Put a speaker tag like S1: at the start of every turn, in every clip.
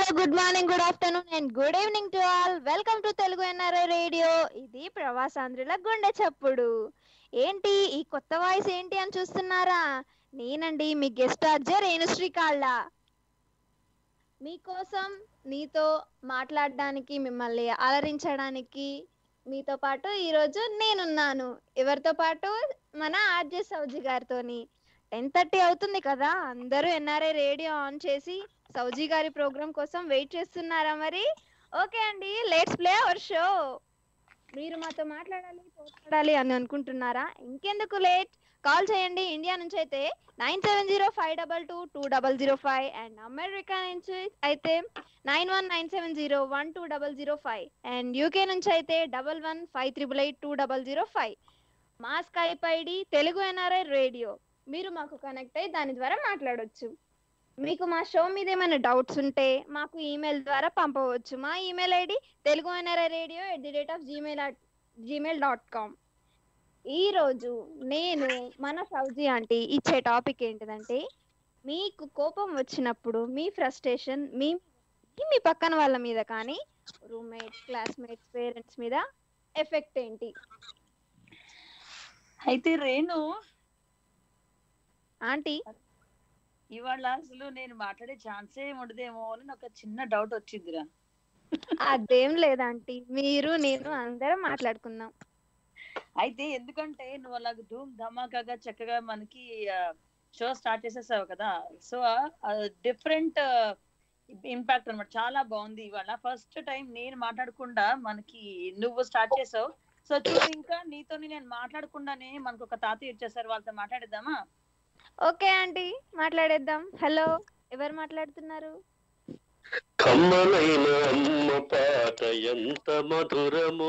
S1: Hello good morning good afternoon and good evening to all welcome to Telugu NRI radio ఇది ప్రవాసాంధ్రుల గుండె చప్పుడు ఏంటి ఈ కొత్త వాయిస్ ఏంటి అని చూస్తున్నారా నేనండి మీ గెస్ట్ ఆర్జే రేణుశ్రీ కాళ్ళ మీకోసం నీతో మాట్లాడడానికి మిమ్మల్ని అలరించడానికి మీతో పాటు ఈరోజు నేనున్నాను ఎవరితో పాటు మన ఆర్జే సౌజీ గారితోని టెన్ థర్టీ అవుతుంది కదా అందరూ ఎన్ఆర్ఐ రేడియో ఆన్ చేసి సౌజీ గారి ప్రోగ్రామ్ కోసం వెయిట్ చేస్తున్నారా మరి ఓకే అండి లెట్స్ ప్లే అవర్ షో మీరు మాతో మాట్లాడాలి పోట్లాడాలి అని అనుకుంటున్నారా ఇంకెందుకు లేట్ కాల్ చేయండి ఇండియా నుంచి అయితే nine seven zero five double two two double zero five and America నుంచి అయితే nine one nine seven zero one two double zero five and UK నుంచి అయితే double one five triple eight two double zero five మా Skype ID Telugu NRI radio మీరు మాకు connect అయ్యి దాని ద్వారా మాట్లాడొచ్చు మీకు మా షో మీద ఏమైనా డౌట్స్ ఉంటే మాకు ఈమెయిల్ ద్వారా పంపవచ్చు మా email ID Telugu NRI radio at the rate of Gmail Gmail dot com ఈరోజు నేను మన సౌజీ ఆంటీ ఇచ్చే టాపిక్ ఏంటిదంటే మీకు కోపం వచ్చినప్పుడు మీ ఫ్రస్ట్రేషన్ మీ మీ పక్కన వాళ్ళ మీద కానీ రూమ్మేట్స్ క్లాస్మేట్స్ పేరెంట్స్ మీద ఎఫెక్ట్ ఏంటి
S2: అయితే రేణు
S1: ఆంటీ
S2: ఇవాళ అసలు నేను మాట్లాడే ఛాన్సే ఉండదేమో అని నాకు ఒక చిన్న డౌట్ వచ్చిందిరా
S1: అదేం లేదంటీ మీరు నేను అందరం మాట్లాడుకుందాం
S2: అయితే ఎందుకంటే నువ్వు అలాగ ధూమ్ ధమాకాగా చక్కగా మనకి షో స్టార్ట్ చేసేసావు కదా సో డిఫరెంట్ ఇంపాక్ట్ అన్నమాట చాలా బాగుంది ఇవాళ ఫస్ట్ టైం నేను మాట్లాడకుండా మనకి నువ్వు స్టార్ట్ చేసావు సో చూడు ఇంకా నీతో నేను మాట్లాడకుండానే మనకు ఒక తాతయ్య వచ్చేసారు వాళ్ళతో మాట్లాడేద్దామా
S1: ఓకే ఆంటీ మాట్లాడేద్దాం హలో ఎవరు మాట్లాడుతున్నారు
S3: కమ్మలైన అమ్మ పాట ఎంత మధురమో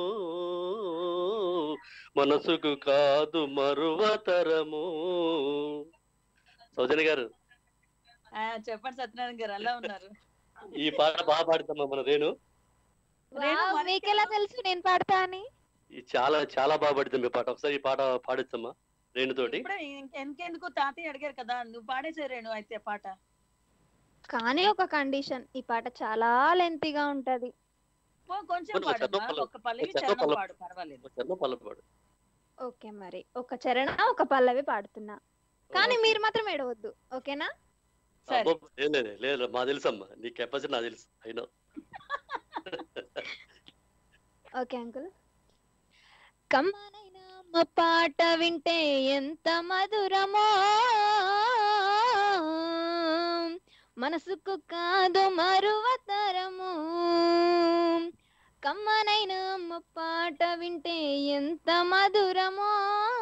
S3: మనసుకు కాదు మరువతరము సౌజన్య గారు
S2: ఆ, చెప్పండి సత్యనారాయణ గారు ఎలా ఉన్నారు
S3: ఈ పాట బాగా పాడుతామా మన రేణు
S2: రేణు,
S1: వావ్,
S2: మరి
S1: మీకెలా తెలుసు నేను పాడతా అని
S3: ఈ చాలా చాలా బాగా పాడుతాం ఈ పాట ఒకసారి ఈ పాట పాడిస్తామా రేణుతోటి
S2: ఇప్పుడే ఇంక- ఇంకెందుకు తాతయ్య అడిగారు కదా నువ్వు పాడేసే రేణు అయితే పాట
S1: కానీ ఒక కండిషన్ ఈ పాట చాలా లెంతీగా ఉంటది
S2: పో, కొంచెం
S3: కొంచెం
S2: పాడమ్మా
S3: చరణం
S2: ఒక పల్లవి
S3: చరణం
S2: చరణం
S3: పల్లవి.
S2: పాడు పర్వాలేదు
S3: చిన్న పల్ల పాడు
S1: ఓకే మరి ఒక చరణ ఒక పల్లవి పాడుతున్నా కానీ
S3: ఓకే.
S1: మీరు మాత్రం ఏడవద్దు ఓకేనా
S2: సరే
S3: అబ్బో, లేదు లేదు లేదు మా తెలుసమ్మా నీ కెపాసిటీ నాకు తెలుసు అయినా
S1: ఓకే అంకుల్ కమ్మనైన అమ్మ పాట వింటే ఎంత మధురమో మనసుకు కాదు మరువతరము కమ్మనైన అమ్మ పాట వింటే ఎంత మధురమో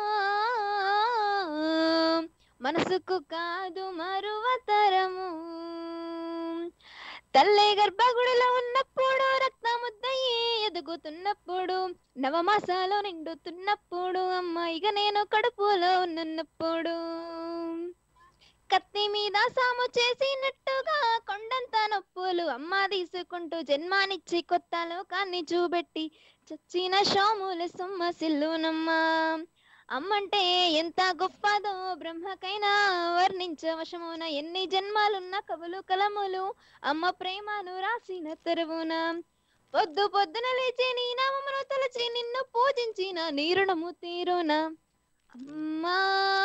S1: మనసుకు కాదు మరువతరము తల్లి గర్భగుడిలో ఉన్నప్పుడు రక్తముద్దయ్యి ఎదుగుతున్నప్పుడు నవమాసాలు నిండుతున్నప్పుడు అమ్మాయిగా నేను కడుపులో ఉన్నప్పుడు కత్తి మీద సాము చేసినట్టుగా కొండంత నొప్పులు అమ్మ తీసుకుంటూ జన్మానిచ్చి కొత్త లోకాన్ని చూపెట్టి చచ్చిన షోముల సొమ్మసిల్లునమ్మా అమ్మంటే ఎంత గొప్పదో బ్రహ్మకైనా వర్ణించవశమున ఎన్ని జన్మాలున్న కవులు కలములు అమ్మ ప్రేమను రాసిన తెరువున పొద్దు పొద్దున లేచి నీ నామమును తలచి నిన్ను పూజించిన నీ రుణము తీరున అమ్మా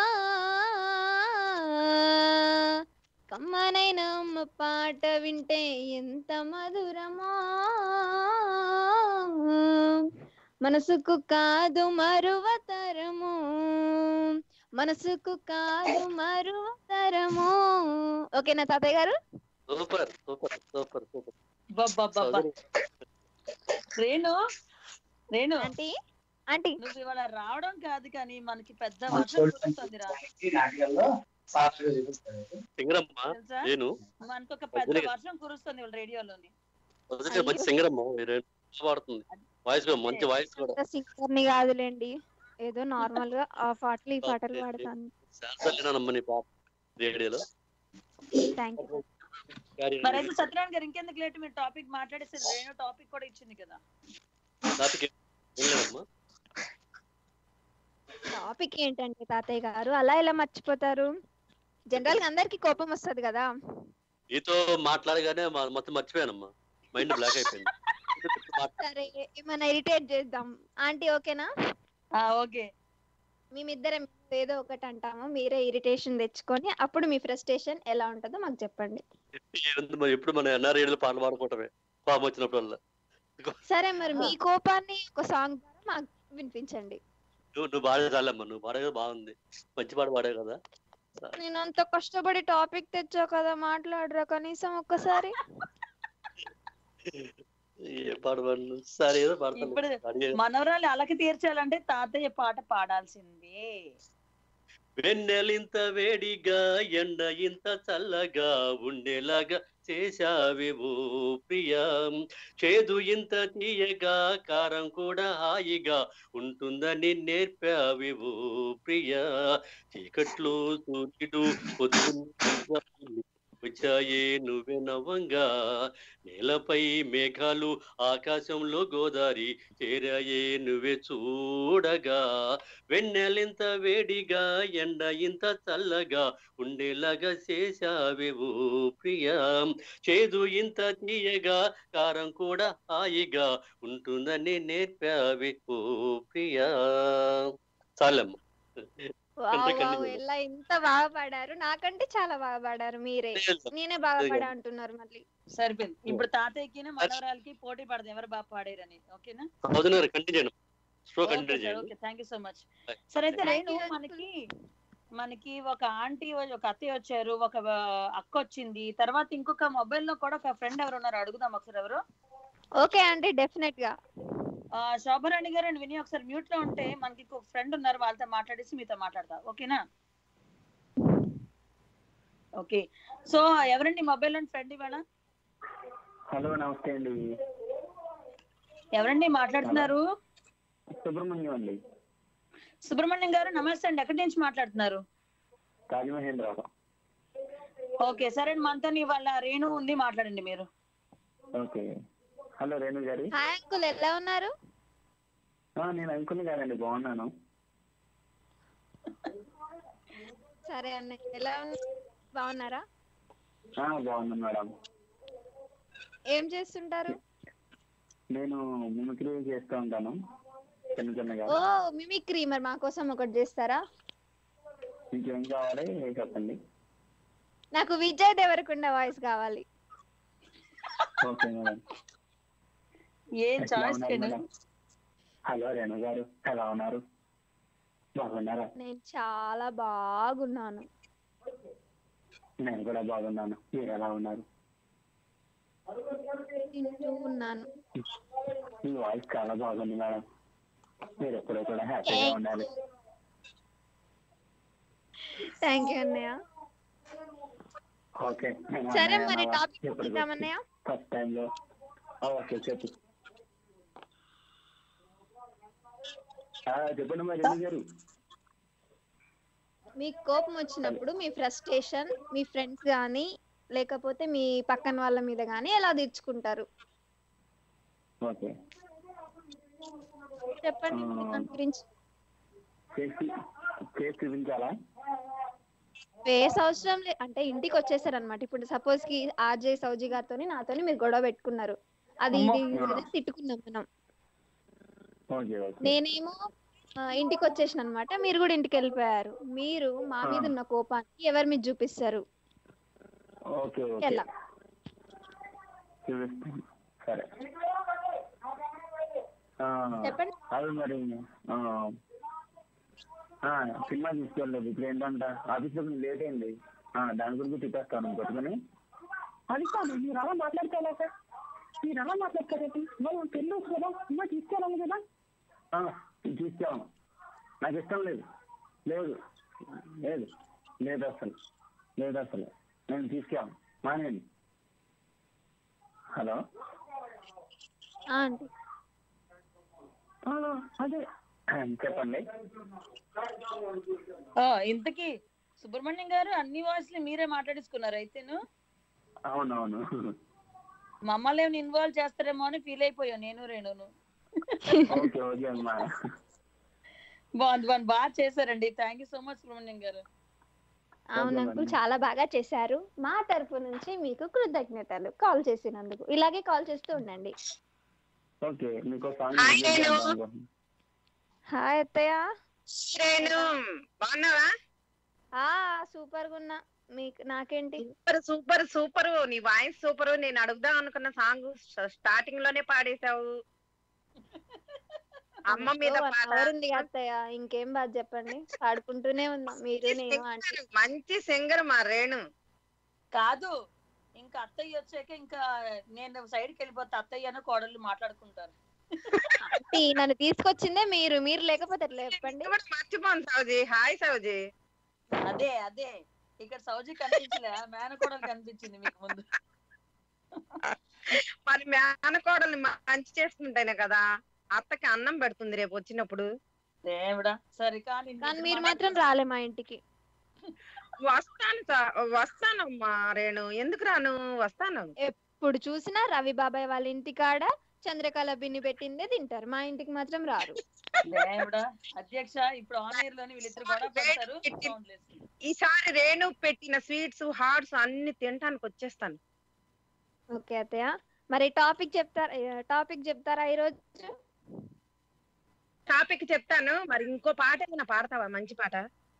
S1: కమ్మనైన అమ్మ పాట వింటే ఎంత మధురమో మనసుకు కాదు మరువతరము మనసుకు కాదు మరువతరము ఓకేనా తాతయ్య గారు
S3: సూపర్ సూపర్ సూపర్ సూపర్
S2: బబ్బబ్బబ్బా. రేణు రేణు
S1: ఆంటీ ఆంటీ
S2: నువ్వు ఇవాళ రావడం కాదు కానీ మనకి పెద్ద వర్షం కురుస్తుందిరా
S3: సింగరమ్మ
S2: తెలుసా
S3: రేణు
S2: మనకు ఒక పెద్ద
S3: వదిలే.
S2: వర్షం కురుస్తుంది ఇవాళ రేడియోలోని
S3: వదిలే మంచి సింగరమ్మ ఈ రేణు బాగా పాడుతుంది వాయిస్ కూడా మంచి వాయిస్ కూడా
S1: సింగర్ ని కాదులేండి ఏదో నార్మల్ గా ఆ పాటలు ఈ పాటలు
S3: Okay.
S1: పాడతాను
S3: శాంతలేనమ్మ నీ పాట రేడియోలో
S1: థ్యాంక్ యూ
S2: మరి అయితే సత్యనారాయణ గారు ఇంకెందుకు లేట్ మీరు టాపిక్ మాట్లాడేసారు రేణు టాపిక్ కూడా ఇచ్చింది కదా
S3: టాపిక్ ఏం లేదమ్మా
S1: టాపిక్ ఏంటండి తాతయ్య గారు అలా ఎలా మర్చిపోతారు జనరల్ గా అందరికి కోపం వస్తది కదా
S3: నీతో మాట్లాడగానే మా- మొత్తం మర్చిపోయానమ్మా మైండ్ బ్లాక్ అయిపోయింది
S1: సరే ఏమైనా ఇరిటేట్ చేద్దాం ఆంటీ ఓకేనా
S2: ఓకే
S1: మేమిద్దరం ఏదో ఒకటి అంటాము మీరే ఇరిటేషన్ తెచ్చుకొని అప్పుడు మీ ఫ్రస్ట్రేషన్ ఎలా ఉంటుందో మాకు చెప్పండి
S3: ఏంది మరి ఎప్పుడు మన ఎన్ఆర్ఏలు పాటలు పాడుకోవటమే పాపం వచ్చినప్పుడల్లా
S1: సరే మరి మీ కోపాన్ని ఒక సాంగ్ ద్వారా మాకు వినిపించండి
S3: నువ్వు నువ్వు పాడే చాలమ్మా నువ్వు పాడే బాగుంది మంచి పాట పాడే కదా
S1: నేను అంత కష్టపడి టాపిక్ తెచ్చా కదా మాట్లాడరా కనీసం ఒక్కసారి
S3: ఏ పాట పాడు సరే ఏదో పాడతాను
S2: ఇప్పుడు
S3: అడిగే
S2: మనవరాలు అలకి తీర్చాలంటే తాతయ్య పాట పాడాల్సిందే
S3: వెన్నెలింత వేడిగా ఎండ ఇంత చల్లగా ఉండేలాగా చేశావేవో ప్రియా చేదు ఇంత తీయగా కారం కూడా హాయిగా ఉంటుందని నేర్పావేవో ప్రియా చీకట్లో సూర్యుడు పొద్దున్న వచ్చాయే నువ్వే నవ్వంగా నేలపై మేఘాలు ఆకాశంలో గోదారి చేరాయే నువ్వే చూడగా వెన్నెలింత వేడిగా ఎండ ఇంత చల్లగా ఉండేలాగా చేశావేవో ప్రియా చేదు ఇంత తీయగా కారం కూడా హాయిగా ఉంటుందని నేర్పావే ఓ ప్రియా చాలమ్మ
S1: వావ్
S3: కంటే
S1: వావ్
S3: కంటే
S1: ఎలా ఇంత బాగా పాడారు నాకంటే చాలా బాగా పాడారు మీరే నేనే బాగా
S3: లేదు.
S1: పాడా అంటున్నారు మళ్ళీ
S2: సరిపోయింది ఇప్పుడు తాతయ్యకి మనవరాలకి పోటీ పడదు ఎవరు బాగా పాడారని ఓకేనా
S3: అవుతున్నారు కంటిన్యూ స్లో కంటిన్యూ చేయండి
S2: okay thank you so much
S3: Bye.
S2: సరే అయితే
S1: Thank
S2: రేణు
S1: you.
S2: మనకి మనకి ఒక ఆంటీ ఒక అత్తయ్య వచ్చారు ఒక ఆ, అక్క వచ్చింది తర్వాత ఇంకొక మొబైల్ లో కూడా ఒక ఫ్రెండ్ ఎవరు ఉన్నారు అడుగుదాం ఒకసారి ఎవరు
S1: ఓకే అండి డెఫినెట్ గా
S2: ఆ, శోభారాణి గారు అండ్ విని ఒకసారి మ్యూట్ లో ఉంటే మనకి ఇంకొక ఫ్రెండ్ ఉన్నారు వాళ్ళతో మాట్లాడేసి మీతో మాట్లాడతా ఓకేనా ఓకే సో ఎవరండి మొబైల్ లో ఫ్రెండ్ ఇవాళ
S4: హలో నమస్తే అండి
S2: ఎవరండి మాట్లాడుతున్నారు
S4: సుబ్రహ్మణ్యం అండి
S2: సుబ్రహ్మణ్యం గారు నమస్తే అండి ఎక్కడి నుంచి మాట్లాడుతున్నారు
S4: రాజమహేంద్రరావు
S2: ఓకే సరే మనతో ఇవాళ రేణు ఉంది మాట్లాడండి మీరు
S4: ఓకే హలో రేణు గారి
S1: హాయ్ అంకుల్ ఎలా ఉన్నారు
S4: ఆ, నేను అనుకుని కాదండి బాగున్నాను
S1: సరే అన్నయ్య ఎలా ఉన్నారు బాగున్నారా
S4: ఆ, బాగున్నాను మేడం
S1: ఏం చేస్తుంటారు
S4: నేను మిమిక్రీ చేస్తూ ఉంటాను చిన్న చిన్నగా
S1: ఓ మిమిక్రీ మరి మా కోసం ఒకటి చేస్తారా
S4: మీకు ఏం కావాలి చెప్పండి
S1: నాకు విజయ్ దేవరకొండ వాయిస్ కావాలి
S4: ఓకే మేడం
S2: ఏం
S4: ఎట్లా
S2: చాయిస్
S4: ఉన్నారు మేడం? హలో రేణు గారు ఎలా ఉన్నారు బాగున్నారా
S1: నేను చాలా బాగున్నాను
S4: నేను కూడా బాగున్నాను మీరు ఎలా ఉన్నారు
S1: తింటూ ఉన్నాను
S4: మీ వాయిస్ చాలా బాగుంది మేడం మీరు ఎప్పుడూ కూడా హ్యాపీగా ఉండాలి
S1: థ్యాంక్ యూ అన్నయ్య
S4: ఓకే
S1: సరే మరి టాపిక్ ఇద్దామన్నయ్య
S4: ఫస్ట్ టైంలో ఓకే చెప్పు ఆ, చెప్పండి మరి రేణు గారు
S1: మీకు కోపం వచ్చినప్పుడు మీ ఫ్రస్ట్రేషన్ మీ ఫ్రెండ్స్ కానీ లేకపోతే మీ పక్కన వాళ్ళ మీద కానీ ఎలా తీర్చుకుంటారు
S4: ఓకే
S1: చెప్పండి
S4: ఆ.
S1: దాని గురించి
S4: చేసి చేసి చూపించాలా
S1: వేస్ అవసరం లేదు అంటే ఇంటికి వచ్చేసారు అనమాట ఇప్పుడు సపోజ్ కి ఆర్జే సౌజీ గారితోని నాతోని మీరు గొడవ పెట్టుకున్నారు అది ఇది
S4: అమ్మో.
S1: ఇది తిట్టుకున్నాం మనం
S4: ఓకే ఓకే
S1: నేనేమో ఆ, ఇంటికి వచ్చేసిన అనమాట మీరు కూడా ఇంటికి వెళ్ళిపోయారు మీరు మా మీద
S4: ఆ.
S1: ఉన్న కోపాన్ని ఎవరి మీద చూపిస్తారు
S4: ఓకే ఓకే
S1: ఎలా
S4: చూపిస్తాను సరే ఆ,
S1: చెప్పండి
S4: అది మరి ఆ, ఆ, సినిమా తీసుకెళ్ళలేదు ఇప్పుడు ఏంటంట ఆఫీస్లో లేట్ అయింది ఆ, దాని గురించి తిప్పేస్తాను కొట్టుకొని
S5: అది కాదు మీరు అలా మాట్లాడతారా సార్ మీరు అలా మాట్లాడతారేంటి మనం పెళ్ళి వచ్చు కదా సినిమా తీసుకెళ్ళాలి కదా
S4: ఆ, తీసుకెళ్ళను నాకు ఇష్టం లేదు లేదు లేదు లేదు అసలు లేదు అసలు నేను తీసుకెళ్ళను మానేయండి హలో
S1: ఆ, ఆంటీ
S5: ఆ, అదే
S4: చెప్పండి
S2: ఆ, ఇంతకీ సుబ్రహ్మణ్యం గారు అన్ని వాయిస్లు మీరే మాట్లాడేసుకున్నారు అయితేను
S4: అవునవును
S2: మమ్మల్ని ఏమైనా ఇన్వాల్వ్ చేస్తారేమో అని ఫీల్ అయిపోయాను నేను రేణును
S4: ఓకే ఓకే అమ్మా
S2: బాగుంది బాగుంది బాగా చేశారండి thank you so much Subrahmanyam గారు
S1: అవును
S4: Okay,
S1: అంకుల్
S4: madam.
S1: చాలా బాగా చేశారు మా తరపు నుంచి మీకు కృతజ్ఞతలు కాల్ చేసినందుకు ఇలాగే కాల్ చేస్తూ ఉండండి
S4: ఓకే మీకు సాంగ్
S6: Hi,
S4: రిలీజ్ చేద్దాం
S6: Renu.
S4: అనుకుంటున్నాను.
S1: హాయ్ అత్తయ్య
S6: రేణు బాగున్నావా
S1: ఆ సూపర్ గా ఉన్నా మీకు నాకేంటి
S6: సూపర్ సూపర్ సూపర్ నీ వాయిస్ సూపర్ నేను అడుగుదాం అనుకున్న సాంగ్ స్టార్టింగ్ లోనే పాడేశావు అమ్మ మీద
S1: ఓ, one
S6: పాట
S1: hour ఉంది కదా అత్తయ్య ఇంకేం బాధ చెప్పండి పాడుకుంటూనే ఉన్నా మీరు నేను అంటే
S6: Singer, మంచి సింగర్ మా రేణు
S2: కాదు ఇంకా అత్తయ్య వచ్చాక ఇంకా నేను సైడ్కి వెళ్ళిపోతే అత్తయ్యను కోడళ్ళు మాట్లాడుకుంటారు
S1: ఆంటీ, నన్ను తీసుకొచ్చిందే మీరు మీరు లేకపోతే ఎట్లా చెప్పండి
S6: కూడా మర్చిపోను సౌజీ హాయ్ సౌజీ
S2: అదే అదే ఇక్కడ సౌజీ కనిపించలే మేనకోడలు కనిపించింది మీకు ముందు
S6: మరి మేనకోడల్ని మంచి చేసుకుంటేనే కదా అత్తకి అన్నం పెడుతుంది రేపు వచ్చినప్పుడు
S2: దేవుడా సరే కానీ
S1: కానీ మీరు మాత్రం రాలే మా ఇంటికి
S6: వస్తాను సా- వస్తానమ్మా రేణు ఎందుకు రాను వస్తాను
S1: ఇప్పుడు చూసినా రవి బాబాయ్ వాళ్ళ ఇంటి కాడ చంద్రకళ బిన్ని పెట్టిందే తింటారు మా ఇంటికి మాత్రం రారు
S2: దేవుడా అధ్యక్ష ఇప్పుడు ఆన్ ఎయిర్ లోని వీళ్ళిద్దరు గొడవ పడతారు sound లేదు.
S6: ఈసారి రేణు పెట్టిన స్వీట్స్ హార్ట్స్ అన్ని తినటానికి వచ్చేస్తాను
S1: ఓకే అత్తయ్య మరి టాపిక్ చెప్తారా టాపిక్ చెప్తారా ఈ రోజు
S6: టాపిక్ చెప్తాను మరి ఇంకో పాట ఏమైనా పాడతావా మంచి పాట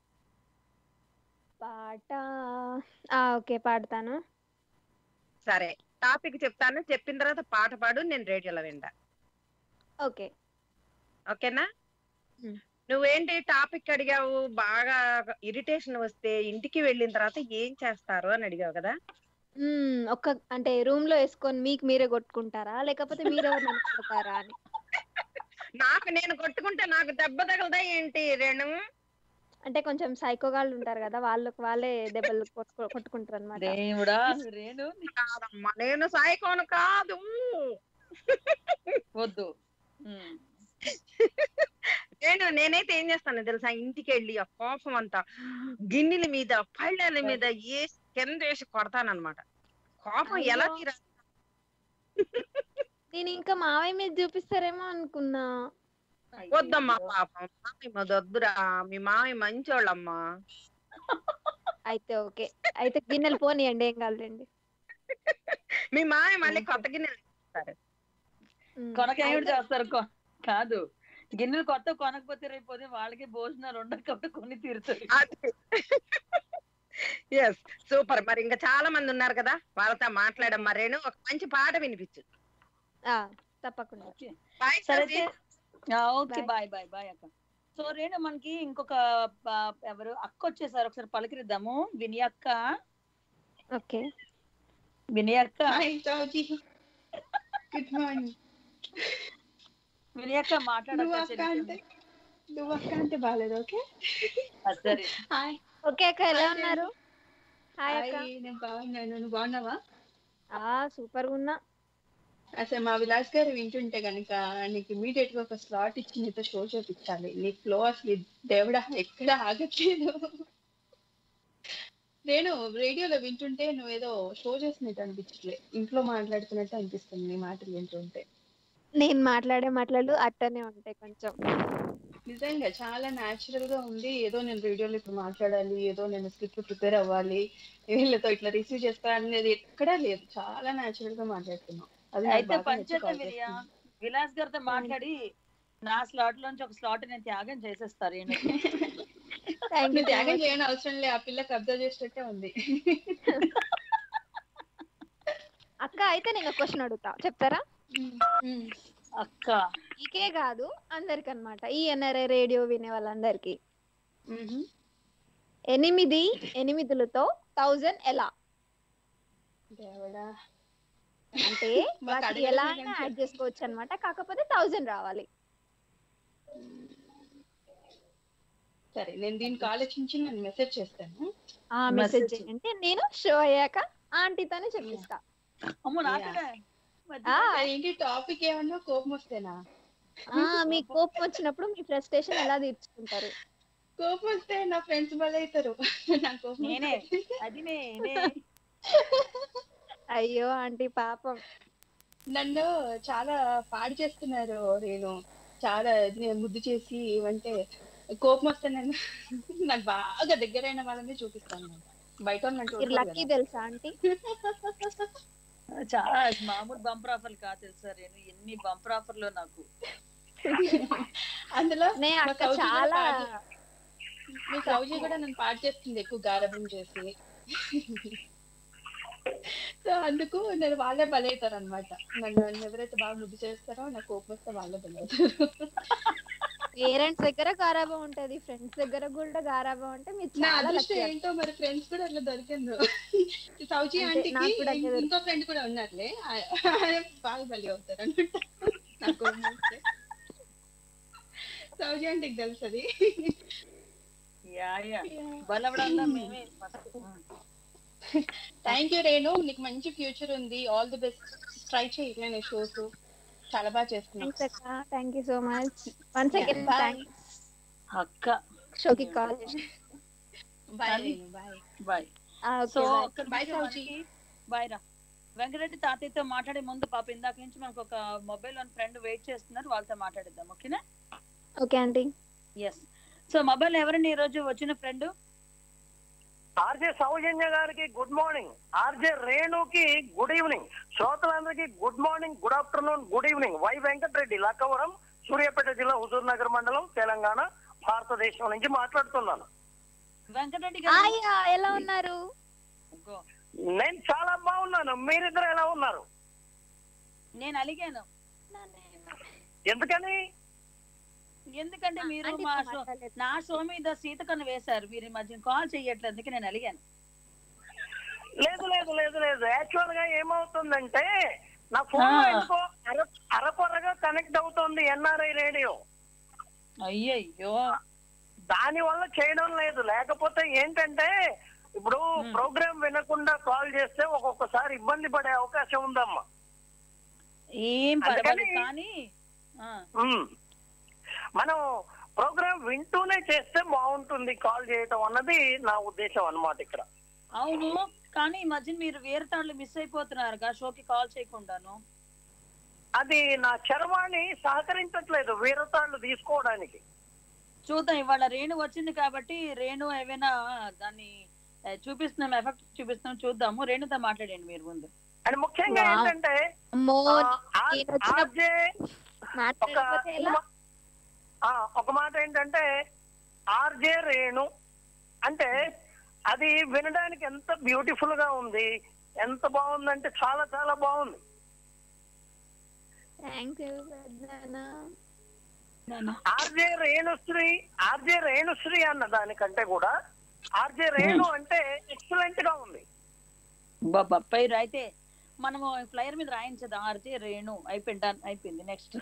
S1: పాట ఆ ఓకే పాడతాను
S6: సరే టాపిక్ చెప్తాను చెప్పిన తర్వాత పాట పాడు నేను రేడియోలో వింటా
S1: ఓకే
S6: ఓకేనా
S1: మ్.
S6: నువ్వేంటి టాపిక్ అడిగావు బాగా ఇరిటేషన్ వస్తే ఇంటికి వెళ్ళిన తర్వాత ఏం చేస్తారు అని అడిగావు కదా
S1: మ్మ్, ఒక్క అంటే రూమ్ లో వేసుకొని మీకు మీరే కొట్టుకుంటారా లేకపోతే మీరెవరు నన్ను కొడతారా అని
S6: నాకు నేను కొట్టుకుంటే నాకు దెబ్బ తగలదా ఏంటి రేణు
S1: అంటే కొంచెం సైకోగాళ్ళు ఉంటారు కదా వాళ్ళకి వాళ్ళే దెబ్బలు కొట్టుకో- కొట్టుకుంటారు అనమాట
S2: దేవుడా రేణు
S6: కాదమ్మా నేను సాయికోను కాదు
S2: వద్దు ఉమ్.
S6: నేను నేనైతే ఏం చేస్తాను తెలుసా ఇంటికి వెళ్ళి ఆ కోపం అంతా గిన్నెల మీద పళ్ళెల మీద వేసి కింద వేసి కొడతానన్నమాట కోపం ఎలా
S1: అయ్యో.
S6: తీరా
S1: నేను ఇంకా మావయ్య మీద చూపిస్తారేమో అనుకున్నా
S6: వద్దమ్మా పాపం మామయ్య మాది వద్దురా మీ మామయ్య మంచోళ్ళమ్మా
S1: అయితే ఓకే అయితే గిన్నెలు పోనీయండి ఏం కాదులేండి
S6: మీ మామయ్య మళ్ళీ కొత్త గిన్నెలు ఇస్తారు
S1: మ్మ్.
S2: కొనకేమిటి
S1: అయితే-
S2: చేస్తారు కొ- కాదు గిన్నెలు కొత్త కొనకపోతే రేపు పొద్దున్న వాళ్ళకి భోజనాలు ఉండవు కాబట్టి కొని తీరుతారు
S6: ఎస్ సూపర్ మరి ఇంకా చాలా మంది ఉన్నారు కదా వాళ్ళతో మాట్లాడమ్మా రేణు ఒక మంచి పాట వినిపించు
S1: ఆ, తప్పకుండా
S6: బాయ్
S2: సరే
S6: Souji.
S2: Okay
S1: Bye.
S2: Bye bye bye అక్క సో రేణు మనకి ఇంకొక ప- ఎవరు అక్క వచ్చేసారు ఒకసారి పలకరిద్దాము విని అక్క
S1: ఓకే
S2: విని అక్క
S7: Hi, Georgie. Good morning.
S2: విని అక్క
S7: నువ్వు అక్క అంటే
S2: మాట్లాడక
S7: నువ్వు అక్క అంటే బాగాలేదు ఓకే
S2: సరే
S7: హాయ్
S1: ఓకే అక్క ఎలా
S7: Hi,
S1: ఉన్నారు హాయ్ అక్క
S7: హాయ్ నేను బాగున్నాను నువ్వు బాగున్నావా
S1: ఆ సూపర్ గా ఉన్నా
S7: అసలు మా విలాస్ గారు వింటుంటే కనుక నీకు ఇమీడియట్ గా ఒక స్లాట్ ఇచ్చి నీతో షో చూపించాలి నీ ఫ్లో అసలు దేవుడా ఎక్కడ ఆగట్లేదు నేను రేడియోలో వింటుంటే నువ్వేదో షో చేసినట్టు అనిపించట్లే ఇంట్లో మాట్లాడుతున్నట్టు అనిపిస్తుంది నీ మాటలు వింటుంటే
S1: నేను మాట్లాడే మాటలు అట్టనే ఉంటాయి కొంచెం
S7: నిజంగా చాలా న్యాచురల్ గా ఉంది ఏదో నేను రేడియోలో ఇప్పుడు మాట్లాడాలి ఏదో నేను స్క్రిప్ట్ ప్రిపేర్ అవ్వాలి వీళ్ళతో ఇట్లా రిసీవ్ చేసుకోవాలి అనేది ఎక్కడా లేదు చాలా న్యాచురల్ గా మాట్లాడుతున్నాం అది నాకు
S2: అయితే
S7: బాగా
S2: పని
S7: నచ్చి
S2: చేద్దాం
S7: call
S2: వినియా
S7: చేస్తున్నాను.
S2: విలాస్ గారితో మాట్లాడి నా స్లాట్ లోంచి ఒక స్లాట్ నేను త్యాగం చేసేస్తారు ఈయన
S1: థ్యాంక్
S7: నువ్వు త్యాగం చేయని అవసరం లేదు ఆ పిల్లకి అబ్జర్వ్ చేసేటట్టే ఉంది
S1: అక్క అయితే నేను ఒక క్వశ్చన్ అడుగుతా చెప్తారా
S7: ఉమ్.
S2: అక్క
S1: నీకే కాదు అందరికి అనమాట ఈ ఎన్ఆర్ఐ రేడియో వినే వాళ్ళందరికి
S7: మ్హూ.
S1: ఎనిమిది ఎనిమిదిలతో థౌజండ్ ఎలా
S7: దేవుడా
S1: అంటే
S7: మాకు
S1: వాటికి
S7: అడగలేదు
S1: ఎలా
S7: కానీ
S1: అయినా యాడ్
S7: చెప్పు.
S1: చేసుకోవచ్చు అనమాట కాకపోతే థౌజండ్ రావాలి
S7: సరే నేను దీనికి ఆలోచించి నేను మెసేజ్ చేస్తాను
S1: ఆ మెసేజ్
S2: Message.
S1: చేయండి నేను షో అయ్యాక ఆంటీతోనే చెప్పిస్తా
S2: అమ్మో నాకనే
S1: ఆ,
S7: ఏంటి టాపిక్ ఏమన్నా కోపం వస్తేనా
S1: ఆ, మీకు కోపం వచ్చినప్పుడు మీ ఫ్రస్ట్రేషన్ ఎలా తీర్చుకుంటారు
S7: కోపం వస్తే నా ఫ్రెండ్స్ బలవుతారు నా కోపం
S2: నేనే.
S7: వస్తే.
S2: అది నేనే
S1: అయ్యో ఆంటీ పాపం
S7: నన్ను చాలా పాడు చేస్తున్నారు నేను చాలా నేను ముద్దు చేసి ఏమంటే కోపం వస్తే నేను నాకు బాగా దగ్గరైన వాళ్ళని చూపిస్తాను నేను. బయట వాళ్ళని
S1: మీరు
S7: చూడకూడదు
S1: లక్కీ
S7: కదా.
S1: తెలుసా ఆంటీ
S2: చాలా మామూలు బంపర్ ఆఫర్లు కాదు తెలుసా నేను ఎన్ని బంపర్ ఆఫర్లు నాకు
S7: అందులో
S1: నే
S7: మా
S1: అక్క
S7: సౌజీ కూడా
S1: చాలా
S7: పాడు- మీ సౌజీ కూడా నన్ను పాడు చేస్తుంది ఎక్కువ గారభం చేసి సో అందుకు నేను వాళ్ళే బలవుతారు అనమాట నన్ను నన్ను ఎవరైతే బాగా ముద్దు చేస్తారో నాకు కోపం వస్తే వాళ్ళే బలవుతారు
S1: పేరెంట్స్ దగ్గర గారాబం ఉంటది ఫ్రెండ్స్ దగ్గర కూడా గారాబం ఉంటే మీరు
S7: నా
S1: చాలా
S7: అదృష్టం
S1: లక్కీ
S7: ఏంటో మరి ఫ్రెండ్స్ కూడా అట్లా దొరికిందో సౌజీ
S1: అంతే,
S7: ఆంటీకి
S1: నాకు కూడా అదే
S7: ఇంకో ఫ్రెండ్ కూడా ఉన్నారులే ఆ- ఆయన బాగా బలి అవుతారు అనమాట నాకు కోపం వస్తే. సౌజీ ఆంటీకి తెలుసు అది
S2: యా యా బలవడంలో మేమే ఫస్ట్
S7: థ్యాంక్ యూ రేణు నీకు మంచి ఫ్యూచర్ ఉంది ఆల్ ది బెస్ట్ ట్రై చేయి నేను షోస్ చాలా బాగా చేస్తున్నావు
S1: థ్యాంక్స్ అక్క thank you so much once
S7: Yeah,
S1: again
S7: bye.
S1: Thanks
S2: అక్క
S1: షోకి కాల్ చేసి
S7: బాయ్
S2: కానీ-
S7: Renu bye
S2: bye
S1: okay
S2: so
S1: bye
S2: ఒక్క
S7: Bye,
S2: నిమిషం
S7: సౌజీ.
S2: మనకి బాయ్ రా వెంకటరెడ్డి తాతయ్యతో మాట్లాడే ముందు పాప ఇందాక నుంచి మనకు ఒక మొబైల్ అని ఫ్రెండ్ వెయిట్ చేస్తున్నారు వాళ్ళతో మాట్లాడిద్దాం ఓకేనా
S1: okay aunty
S2: yes so mobile ఎవరండి ఈ రోజు వచ్చిన ఫ్రెండ్
S8: ఆర్జే సౌజన్య గారికి గుడ్ మార్నింగ్ ఆర్జే రేణుకి గుడ్ ఈవినింగ్ శ్రోతలందరికీ good morning good afternoon good evening Y Venkatareddy Lakkavaram Suryapet జిల్లా హుజూర్ నగర్ మండలం తెలంగాణ భారతదేశం నుంచి మాట్లాడుతున్నాను
S2: వెంకటరెడ్డి గారు
S1: ఆయా ఎలా ఉన్నారు
S2: అగ్గో,
S8: నేను చాలా బాగున్నాను మీరిద్దరు ఎలా ఉన్నారు
S2: నేను అలిగాను
S8: ఎందుకని
S2: ఎందుకంటే మీరు
S1: ఆంటీ
S2: మా
S1: తో
S2: షో
S1: మాట్లాడలేదు.
S2: నా షో మీద సీతకన్ను వేశారు మీరు ఈ మధ్య కాల్ చెయ్యట్లేదు అందుకే నేను అలిగాను
S8: లేదు లేదు లేదు లేదు యాక్చువల్ గా ఏమవుతుందంటే నా ఫోన్
S2: ఆ.
S8: ఎందుకో అర అరకొరగా కనెక్ట్ అవుతుంది ఎన్ఆర్ఐ రేడియో
S2: అయ్యయ్యో
S8: దాని వల్ల చేయడం లేదు లేకపోతే ఏంటంటే ఇప్పుడు
S2: Hmm.
S8: ప్రోగ్రామ్ వినకుండా కాల్ చేస్తే ఒక్కొక్కసారి ఇబ్బంది పడే అవకాశం ఉందమ్మా
S2: ఏం పర్వాలేదు
S8: అందుకని-
S2: కానీ ఆ,
S8: Hmm. మనం ప్రోగ్రామ్ వింటూనే చేస్తే బాగుంటుంది కాల్ చేయటం అన్నది నా ఉద్దేశం అన్నమాట ఇక్కడ
S2: అవును కానీ ఈ మధ్య మీరు వేరే తాళ్ళు మిస్ అయిపోతున్నారు షోకి కాల్ చేయకుండాను
S8: అది నా చరవాణి సహకరించట్లేదు వీరతాళ్ళు తీసుకోవడానికి
S2: చూద్దాం ఇవాళ రేణు వచ్చింది కాబట్టి రేణు ఏమైనా దాన్ని ఆ, చూపిస్తున్నాం ఎఫెక్ట్ చూపిస్తున్నాం చూద్దాము రేణుతో మాట్లాడండి మీరు ముందు
S8: అండ్ ముఖ్యంగా
S1: Wow.
S8: ఏంటంటే
S1: అమ్మో
S8: ఆ, ఆ-
S1: నేను వచ్చిన-
S8: ఆర్జే ఒక
S1: మాట్లాడకపోతే ఎలా
S8: ఆ, ఒక మాట ఏంటంటే ఆర్జే రేణు అంటే అది వినడానికి ఎంత బ్యూటిఫుల్ గా ఉంది ఎంత బాగుందంటే చాలా చాలా బాగుంది
S1: థ్యాంక్ యూ పెద్దనా
S8: ఆర్జే రేణుశ్రీ ఆర్జే రేణుశ్రీ అన్న దానికంటే కూడా ఆర్జే రేణు అంటే ఎక్సలెంట్ గా ఉంది
S2: బాబా పేరు అయితే మనము ఫ్లైర్ మీద రాయించదాం ఆర్జే రేణు అయిపోయింది done. అయిపోయింది నెక్స్ట్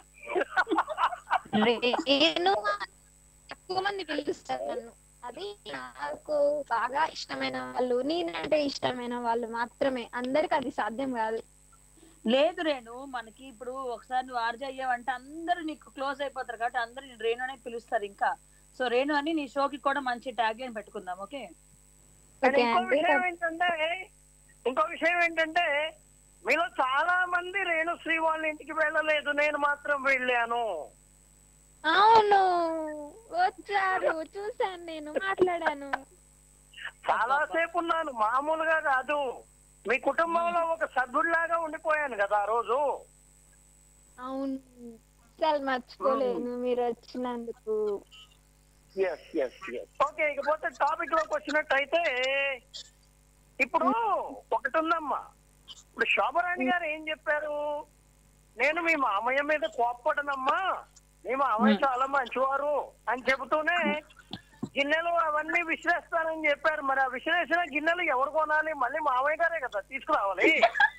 S1: నేను ఎక్కువ మంది పిలుస్తారు నన్ను అది నాకు బాగా ఇష్టమైన వాళ్ళు నేనంటే ఇష్టమైన వాళ్ళు మాత్రమే అందరికి అది సాధ్యం కాదు
S2: లేదు రేణు మనకి ఇప్పుడు ఒకసారి నువ్వు ఆర్జే అయ్యావంటే అందరూ నీకు క్లోజ్ అయిపోతారు కాబట్టి అందరూ నిన్ను రేణు అనే పిలుస్తారు ఇంకా సో రేణు అని నీ షోకి కూడా మంచి ట్యాగ్ లైన్ పెట్టుకుందాం ఓకే
S8: అండ్
S1: ఓకే
S8: ఇంకో
S1: అండి
S8: విషయం ఏంటంటే ఇంకో విషయం ఏంటంటే మీలో చాలా మంది రేణుశ్రీ వాళ్ళ ఇంటికి వెళ్ళలేదు నేను మాత్రం వెళ్ళాను
S1: అవును వచ్చారు చూసాను నేను మాట్లాడాను
S8: చాలా సేపు ఉన్నాను మామూలుగా కాదు మీ కుటుంబంలో ఒక సభ్యుడిలాగా ఉండిపోయాను కదా ఆ రోజు
S1: అవును అసలు మర్చిపోలేను మీరు వచ్చినందుకు
S8: ఎస్ ఎస్ ఎస్ ఓకే ఇకపోతే టాపిక్ లోకి వచ్చినట్టయితే ఇప్పుడు ఒకటి ఉందమ్మా ఇప్పుడు శోభరాణి గారు ఏం చెప్పారు నేను మీ మామయ్య మీద కోప్పడనమ్మా మీ మామయ్య చాలా మంచివారు అని చెబుతూనే గిన్నెలు అవన్నీ విసిరేస్తానని చెప్పారు మరి ఆ విసిరేసిన గిన్నెలు ఎవరు కొనాలి మళ్ళీ మామయ్య గారే కదా తీసుకురావాలి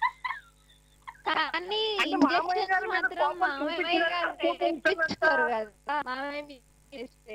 S1: కానీ
S8: అంటే మామయ్య గారి
S1: ఇంజక్షన్స్
S8: మీద
S1: మాత్రం
S8: కోపం
S1: మామయ్య గారు
S8: చూపించినట్టు
S1: తెప్పించుకోరు కదా మామయ్య మీద చేస్తే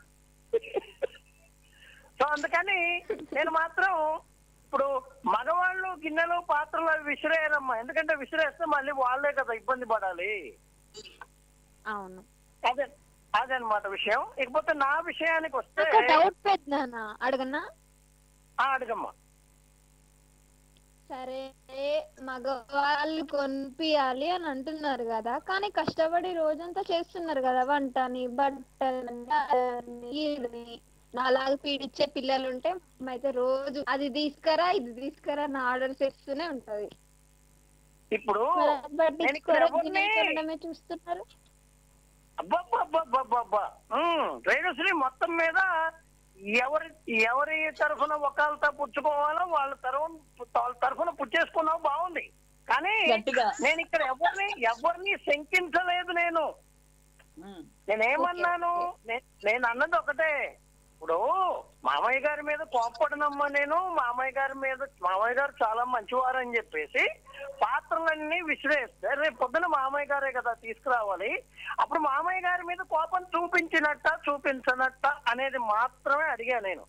S8: సో అందుకని నేను మాత్రం ఇప్పుడు మగవాళ్ళు గిన్నెలు పాత్రలు అవి విసిరేయరమ్మా ఎందుకంటే విసిరేస్తే మళ్ళీ వాళ్ళే కదా ఇబ్బంది పడాలి
S1: అవును
S8: అదే అదనమాట విషయం ఇకపోతే నా విషయానికి వస్తే
S1: నాకు డౌట్ పెద్దనా అడగనా
S8: ఆ, అడగమ్మా
S1: సరే మగవాళ్ళు కొనిపియాలి అని అంటున్నారు కదా కానీ కష్టపడి రోజంతా చేస్తున్నారు కదా వంటని బట్టలని ఇదని నాలాగా పీడిచ్చే పిల్లలు ఉంటే అయితే రోజు అది తీసుకురా ఇది తీసుకురా అని ఆర్డర్ చేస్తూనే ఉంటది
S8: ఇప్పుడు
S1: మరి అది
S8: నేను ఇక్కడ
S1: పట్టించుకోరా
S8: ఎవరిని
S1: తినేయడమే చూస్తున్నారు
S8: అబ్బబ్బబ్బబ్బబ్బా ఉమ్, రేణుశ్రీ మొత్తం మీద ఎవరి ఎవరి తరఫున ఒకళ్ళతో పుచ్చుకోవాలో వాళ్ళ తరఫున వాళ్ళ తరఫున పుచ్చేసుకున్నావు బాగుంది కానీ
S2: గట్టిగా
S8: నేను ఇక్కడ ఎవరిని ఎవరిని శంకించలేదు నేను
S2: ఉమ్.
S8: నేనేమన్నాను నే- నేను అన్నది ఒకటే ఇప్పుడు మామయ్య గారి మీద కోప్పడనమ్మా నేను మామయ్య గారి మీద మామయ్య గారు చాలా మంచివారు అని చెప్పేసి పాత్రలన్నీ విసిరేస్తే రేపు పొద్దున మామయ్య గారే కదా తీసుకురావాలి అప్పుడు మామయ్య గారి మీద కోపం చూపించినట్ట చూపించనట్ట అనేది మాత్రమే అడిగా నేను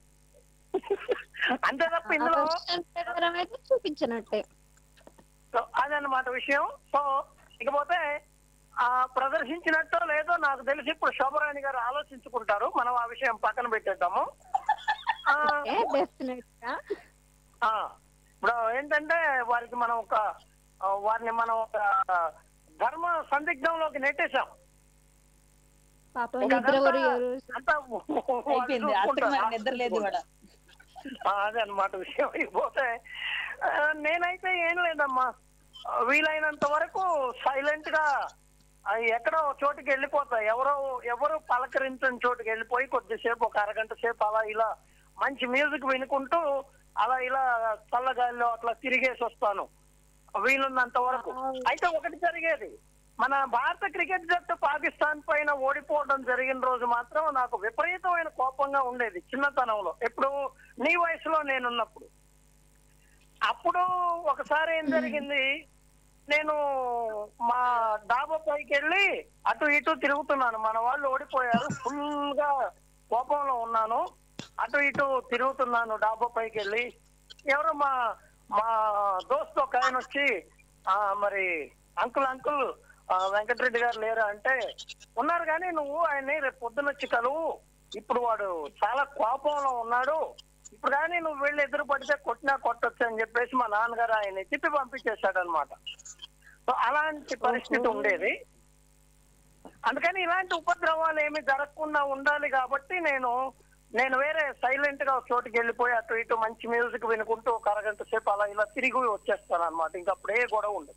S8: అంతే తప్ప
S1: ఆ
S8: ఇందులో
S1: క్వశ్చన్ ప్రకారం అయితే చూపించినట్టే
S8: సో అదన్నమాట విషయం సో ఇకపోతే ఆ ప్రదర్శించినట్టో లేదో నాకు తెలిసి ఇప్పుడు శోభరాణి గారు ఆలోచించుకుంటారు మనం ఆ విషయం పక్కన పెట్టేద్దాము ఆ,
S1: డెఫినెట్ గా
S8: ఆ, ఇప్పుడు ఏంటంటే వారికి మనం ఒక ఆ, వారిని మనం ఒక ధర్మ సందిగ్ధంలోకి నెట్టేశాం
S1: పాప
S8: ఇంకా
S1: నిద్ర
S8: అదంతా-
S1: ఎవరు
S8: అంతా
S2: అయిపోయింది అసలు మనకి నిద్ర లేదు ఇవాళ
S8: ఆ, అదే అన్నమాట విషయం ఇకపోతే ఆ, నేనైతే ఏం లేదమ్మా ఆ, వీలైనంత వరకు సైలెంట్ గా ఆ, ఎక్కడో ఒక చోటుకి వెళ్ళిపోతా ఎవరో ఎవరు పలకరించని చోటుకి వెళ్ళిపోయి కొద్దిసేపు ఒక అరగంట సేపు అలా ఇలా మంచి మ్యూజిక్ వినుకుంటూ అలా ఇలా చల్లగాలిలో అట్లా తిరిగేసి వస్తాను వీలున్నంత వరకు అయితే ఒకటి జరిగేది మన భారత క్రికెట్ జట్టు పాకిస్తాన్ పైన ఓడిపోవడం జరిగిన రోజు మాత్రం నాకు విపరీతమైన కోపంగా ఉండేది చిన్నతనంలో ఎప్పుడు నీ వయసులో నేనున్నప్పుడు అప్పుడు ఒకసారి ఏం జరిగింది నేను మా డాబా పైకి వెళ్ళి అటు ఇటు తిరుగుతున్నాను మన వాళ్ళు ఓడిపోయారు ఫుల్ గా కోపంలో ఉన్నాను అటు ఇటు తిరుగుతున్నాను డాబా పైకి వెళ్ళి ఎవరో మా మా దోస్త్ ఒక ఆయన వచ్చి ఆ మరి అంకుల్ అంకుల్ ఆ, వెంకటరెడ్డి గారు లేరా అంటే ఉన్నారు కానీ నువ్వు ఆయన్ని రేపు పొద్దున వచ్చి కలువు ఇప్పుడు వాడు చాలా కోపంలో ఉన్నాడు ఇప్పుడు కానీ నువ్వు వెళ్ళి ఎదురు పడితే కొట్టినా కొట్టొచ్చు అని చెప్పేసి మా నాన్నగారు ఆయన్ని తిప్పి పంపించేశాడు అనమాట సో అలాంటి పరిస్థితి ఉండేది అందుకని ఇలాంటి ఉపద్రవాలు ఏమి జరగకుండా ఉండాలి కాబట్టి నేను నేను వేరే సైలెంట్ గా ఒక చోటుకి వెళ్ళిపోయి అటు ఇటు మంచి మ్యూజిక్ వినుకుంటూ ఒక అరగంట సేపు అలా ఇలా తిరిగి వచ్చేస్తాను అనమాట ఇంకా అప్పుడు ఏ గొడవ ఉండదు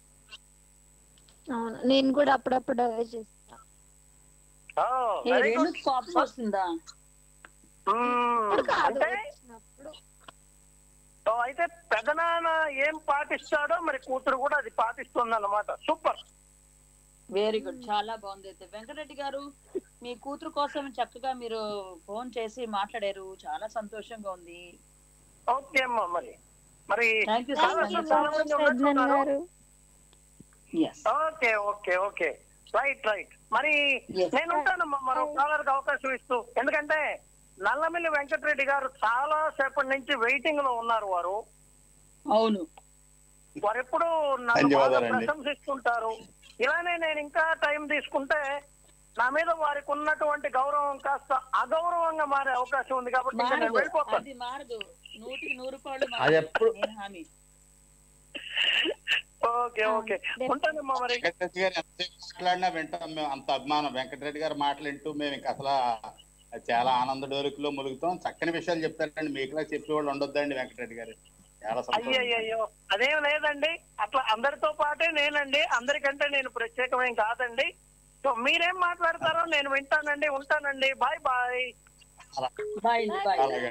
S1: అవును నేను కూడా అప్పుడప్పుడు అదే చేస్తా
S8: ఆ,
S2: ఏ
S8: very good.
S2: రేణుకి కోపం వస్తుందా
S8: మ్మ్.
S1: ఇప్పుడు కాదు,
S8: అంటే
S1: వచ్చినప్పుడు.
S8: సో అయితే పెదనాన్న ఏం పాటిస్తాడో మరి కూతురు కూడా అది పాటిస్తుంది అన్నమాట సూపర్
S2: వెరీ గుడ్ చాలా బాగుంది అయితే వెంకటరెడ్డి గారు మీ కూతురు కోసం చక్కగా మీరు ఫోన్ చేసి మాట్లాడారు చాలా సంతోషంగా ఉంది
S8: ఓకే అమ్మా మరి మరి
S2: thank you so
S1: Thank you
S2: much
S8: చాలా
S1: so
S8: మంది
S1: much, పెద్దనాన్న
S8: ఉన్నట్టున్నారు.
S1: గారు
S2: yes
S8: okay okay okay right right మరి
S2: Yes.
S8: నేను ఉంటానమ్మా మరో కాలర్కి అవకాశం ఇస్తూ ఎందుకంటే నల్లమిల్లి వెంకటరెడ్డి గారు చాలా సేపటి నుంచి వెయిటింగ్ లో ఉన్నారు వారు
S2: అవును
S8: వారు ఎప్పుడు నన్ను బాగా
S9: ధన్యవాదాలండి.
S8: ప్రశంసిస్తుంటారు ఇలానే నేను ఇంకా టైం తీసుకుంటే నా మీద వారికి ఉన్నటువంటి గౌరవం కాస్త అగౌరవంగా మారే అవకాశం ఉంది కాబట్టి ఇంకా నేను
S2: మారదు
S8: వెళ్ళిపోతాను
S2: అది మారదు నూటికి నూరు పాళ్ళు
S9: అది
S2: మారదు.
S9: ఎప్పుడు
S2: నేను హామీ
S8: ఓకే ఓకే ఉంటానమ్మా మరి
S9: వెంకటరెడ్డి గారు ఎంత మాట్లాడినా వింటాం మేము అంత అభిమానం వెంకటరెడ్డి గారు మాటలు వింటూ మేము ఇంకా అసలు చాలా ఆనంద డోరుకులో ములుగుతాం చక్కని విషయాలు చెప్తారండి మీకులా చెప్పేవాళ్ళు ఉండొద్దండి వెంకటరెడ్డి గారు చాలా సంతోషం
S8: అయ్యయ్యో అదేం లేదండి అట్లా అందరితో పాటే నేనండి అందరికంటే నేను ప్రత్యేకమేం కాదండి సో మీరేం మాట్లాడతారో నేను వింటానండి ఉంటానండి బాయ్ బాయ్
S2: బాయ్ అండి బాయ్
S9: అలాగే.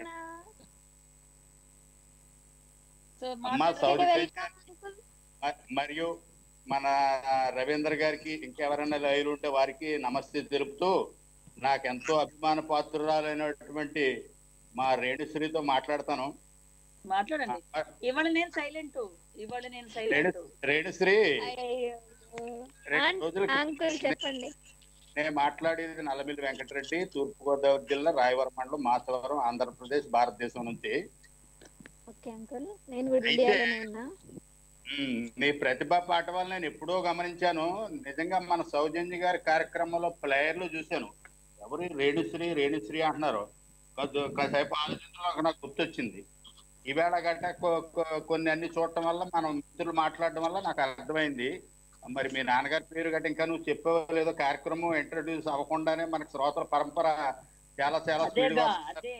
S2: సో
S9: అమ్మ
S2: మాట్లాడండి.
S9: సౌదీ
S1: వెళ్తాం అంకుల్.
S9: మ- మరియు మన రవీంద్ర గారికి ఇంకెవరైనా లైవ్లు ఉంటే వారికి నమస్తే తెలుపుతూ నాకెంతో అభిమాన పాత్రురాలైనటువంటి మా రేణుశ్రీతో మాట్లాడతాను
S2: మాట్లాడండి ఇవాళ నేను సైలెంట్ ఇవాళ నేను
S9: రేణు
S2: సైలెంట్
S9: రేణుశ్రీ
S1: అయ్యయ్యో.
S9: రెండు
S1: అం-
S9: రోజుల
S1: అంకుల్ చెప్పండి
S9: నేను మాట్లాడేది నల్లమిల్లి వెంకటరెడ్డి తూర్పుగోదావరి జిల్లా రాయవరం మండలం మాసవరం ఆంధ్రప్రదేశ్ భారతదేశం నుంచి
S1: ఓకే అంకుల్ నేను కూడా
S9: అయితే-
S1: ఇండియాలోనే ఉన్నా
S9: మ్మ్. మీ ప్రతిభ పాట వల్ల నేను ఎప్పుడో గమనించాను నిజంగా మన సౌజన్య గారి కార్యక్రమంలో ప్లేయర్లు చూశాను ఎవరు రేణుశ్రీ రేణుశ్రీ అంటున్నారు కొద్ది- కాసేపు ఆలోచించడం నాకు గుర్తొచ్చింది ఈవేళ గట్ట కొ- కొ- కొన్ని అన్ని చూడటం వల్ల మనం మిత్రులు మాట్లాడడం వల్ల నాకు అర్థమైంది మరి మీ నాన్నగారి పేరు గట్ట ఇంకా నువ్వు చెప్పావో లేదో కార్యక్రమం ఇంట్రడ్యూస్ అవ్వకుండానే మనకి శ్రోతల పరంపర చాలా చాలా స్పీడ్
S2: అదేగా అదే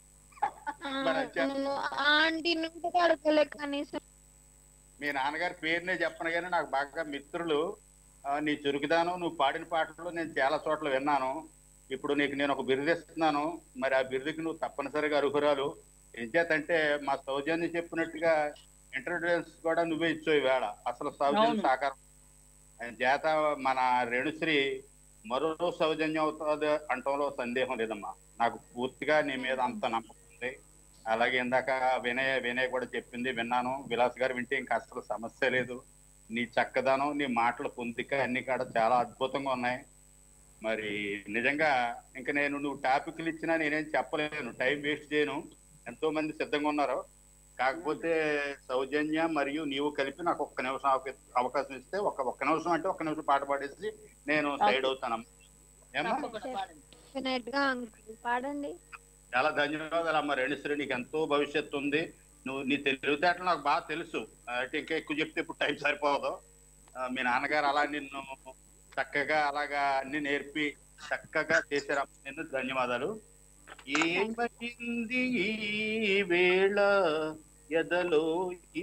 S9: మరి అది చెప్ప-
S1: అవును, ఆంటీ నుండి అడగలే కనీసం
S9: మీ నాన్నగారి పేరునే చెప్పను కానీ నాకు బాగా మిత్రులు ఆ, నీ చురుకుదాను నువ్వు పాడిన పాటలు నేను చాలా చోట్ల విన్నాను ఇప్పుడు నీకు నేను ఒక బిరుదు ఇస్తున్నాను మరి ఆ బిరుదుకి నువ్వు తప్పనిసరిగా అర్హురాలు ఏం చేతంటే మా సౌజన్య చెప్పినట్టుగా ఇంట్రడ్యూస్ కూడా నువ్వే ఇచ్చావు ఈవేళ అసలు సౌజన్య
S2: అవును.
S9: సాకారం ఆయన చేత మన రేణుశ్రీ మరో సౌజన్యం అవుతుంది అంటంలో సందేహం లేదమ్మా నాకు పూర్తిగా నీ మీద అంత నమ్మకం ఉంది అలాగే ఇందాక వినయ్ వినయ్ కూడా చెప్పింది విన్నాను విలాస్ గారు వింటే ఇంకా అసలు సమస్య లేదు నీ చక్కదనం నీ మాటల పొందిక అన్ని కాడ చాలా అద్భుతంగా ఉన్నాయి మరి నిజంగా ఇంకా నేను నువ్వు టాపిక్లు ఇచ్చినా నేనేం చెప్పలేను టైం వేస్ట్ చేయను ఎంతో మంది సిద్ధంగా ఉన్నారు కాకపోతే సౌజన్య మరియు నీవు కలిపి నాకు ఒక్క నిమిషం అవక- అవకాశం ఇస్తే ఒక ఒక్క నిమిషం అంటే ఒక్క నిమిషం పాట పాడేసి నేను సైడ్ అవుతాను ఏమ్మా
S2: తప్పకుండా పాడండి
S1: డెఫినెట్ గా అంకుల్ పాడండి
S9: చాలా ధన్యవాదాలు అమ్మ రేణుశ్రీ నీకు ఎంతో భవిష్యత్తు ఉంది నువ్వు నీ తెలివితేటలు నాకు బాగా తెలుసు అంటే ఇంకా ఎక్కువ చెప్తే ఇప్పుడు టైం సరిపోదు ఆ, మీ నాన్నగారు అలా నిన్ను చక్కగా అలాగా అన్ని నేర్పి చక్కగా చేశారు అమ్మ. నిన్ను ధన్యవాదాలు ఏమైంది ఈ వేళ ఎదలో ఈ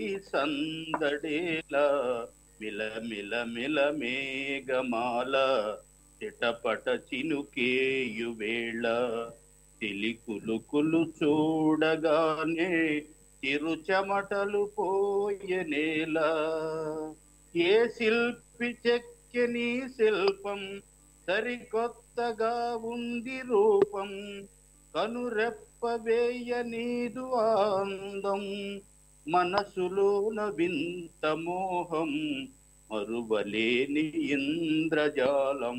S9: సందడేలా మిల మిల మిల మేఘమాల చిటపట చినుకేయు వేళ తెలి కులుకులు చూడగానే చిరు చెమటలు పోయనేల ఏ శిల్పి చెక్కని శిల్పం సరికొత్తగా ఉంది రూపం కనురెప్ప వేయనీదు ఆందం మనసులోన వింత మోహం మరువలేని ఇంద్రజాలం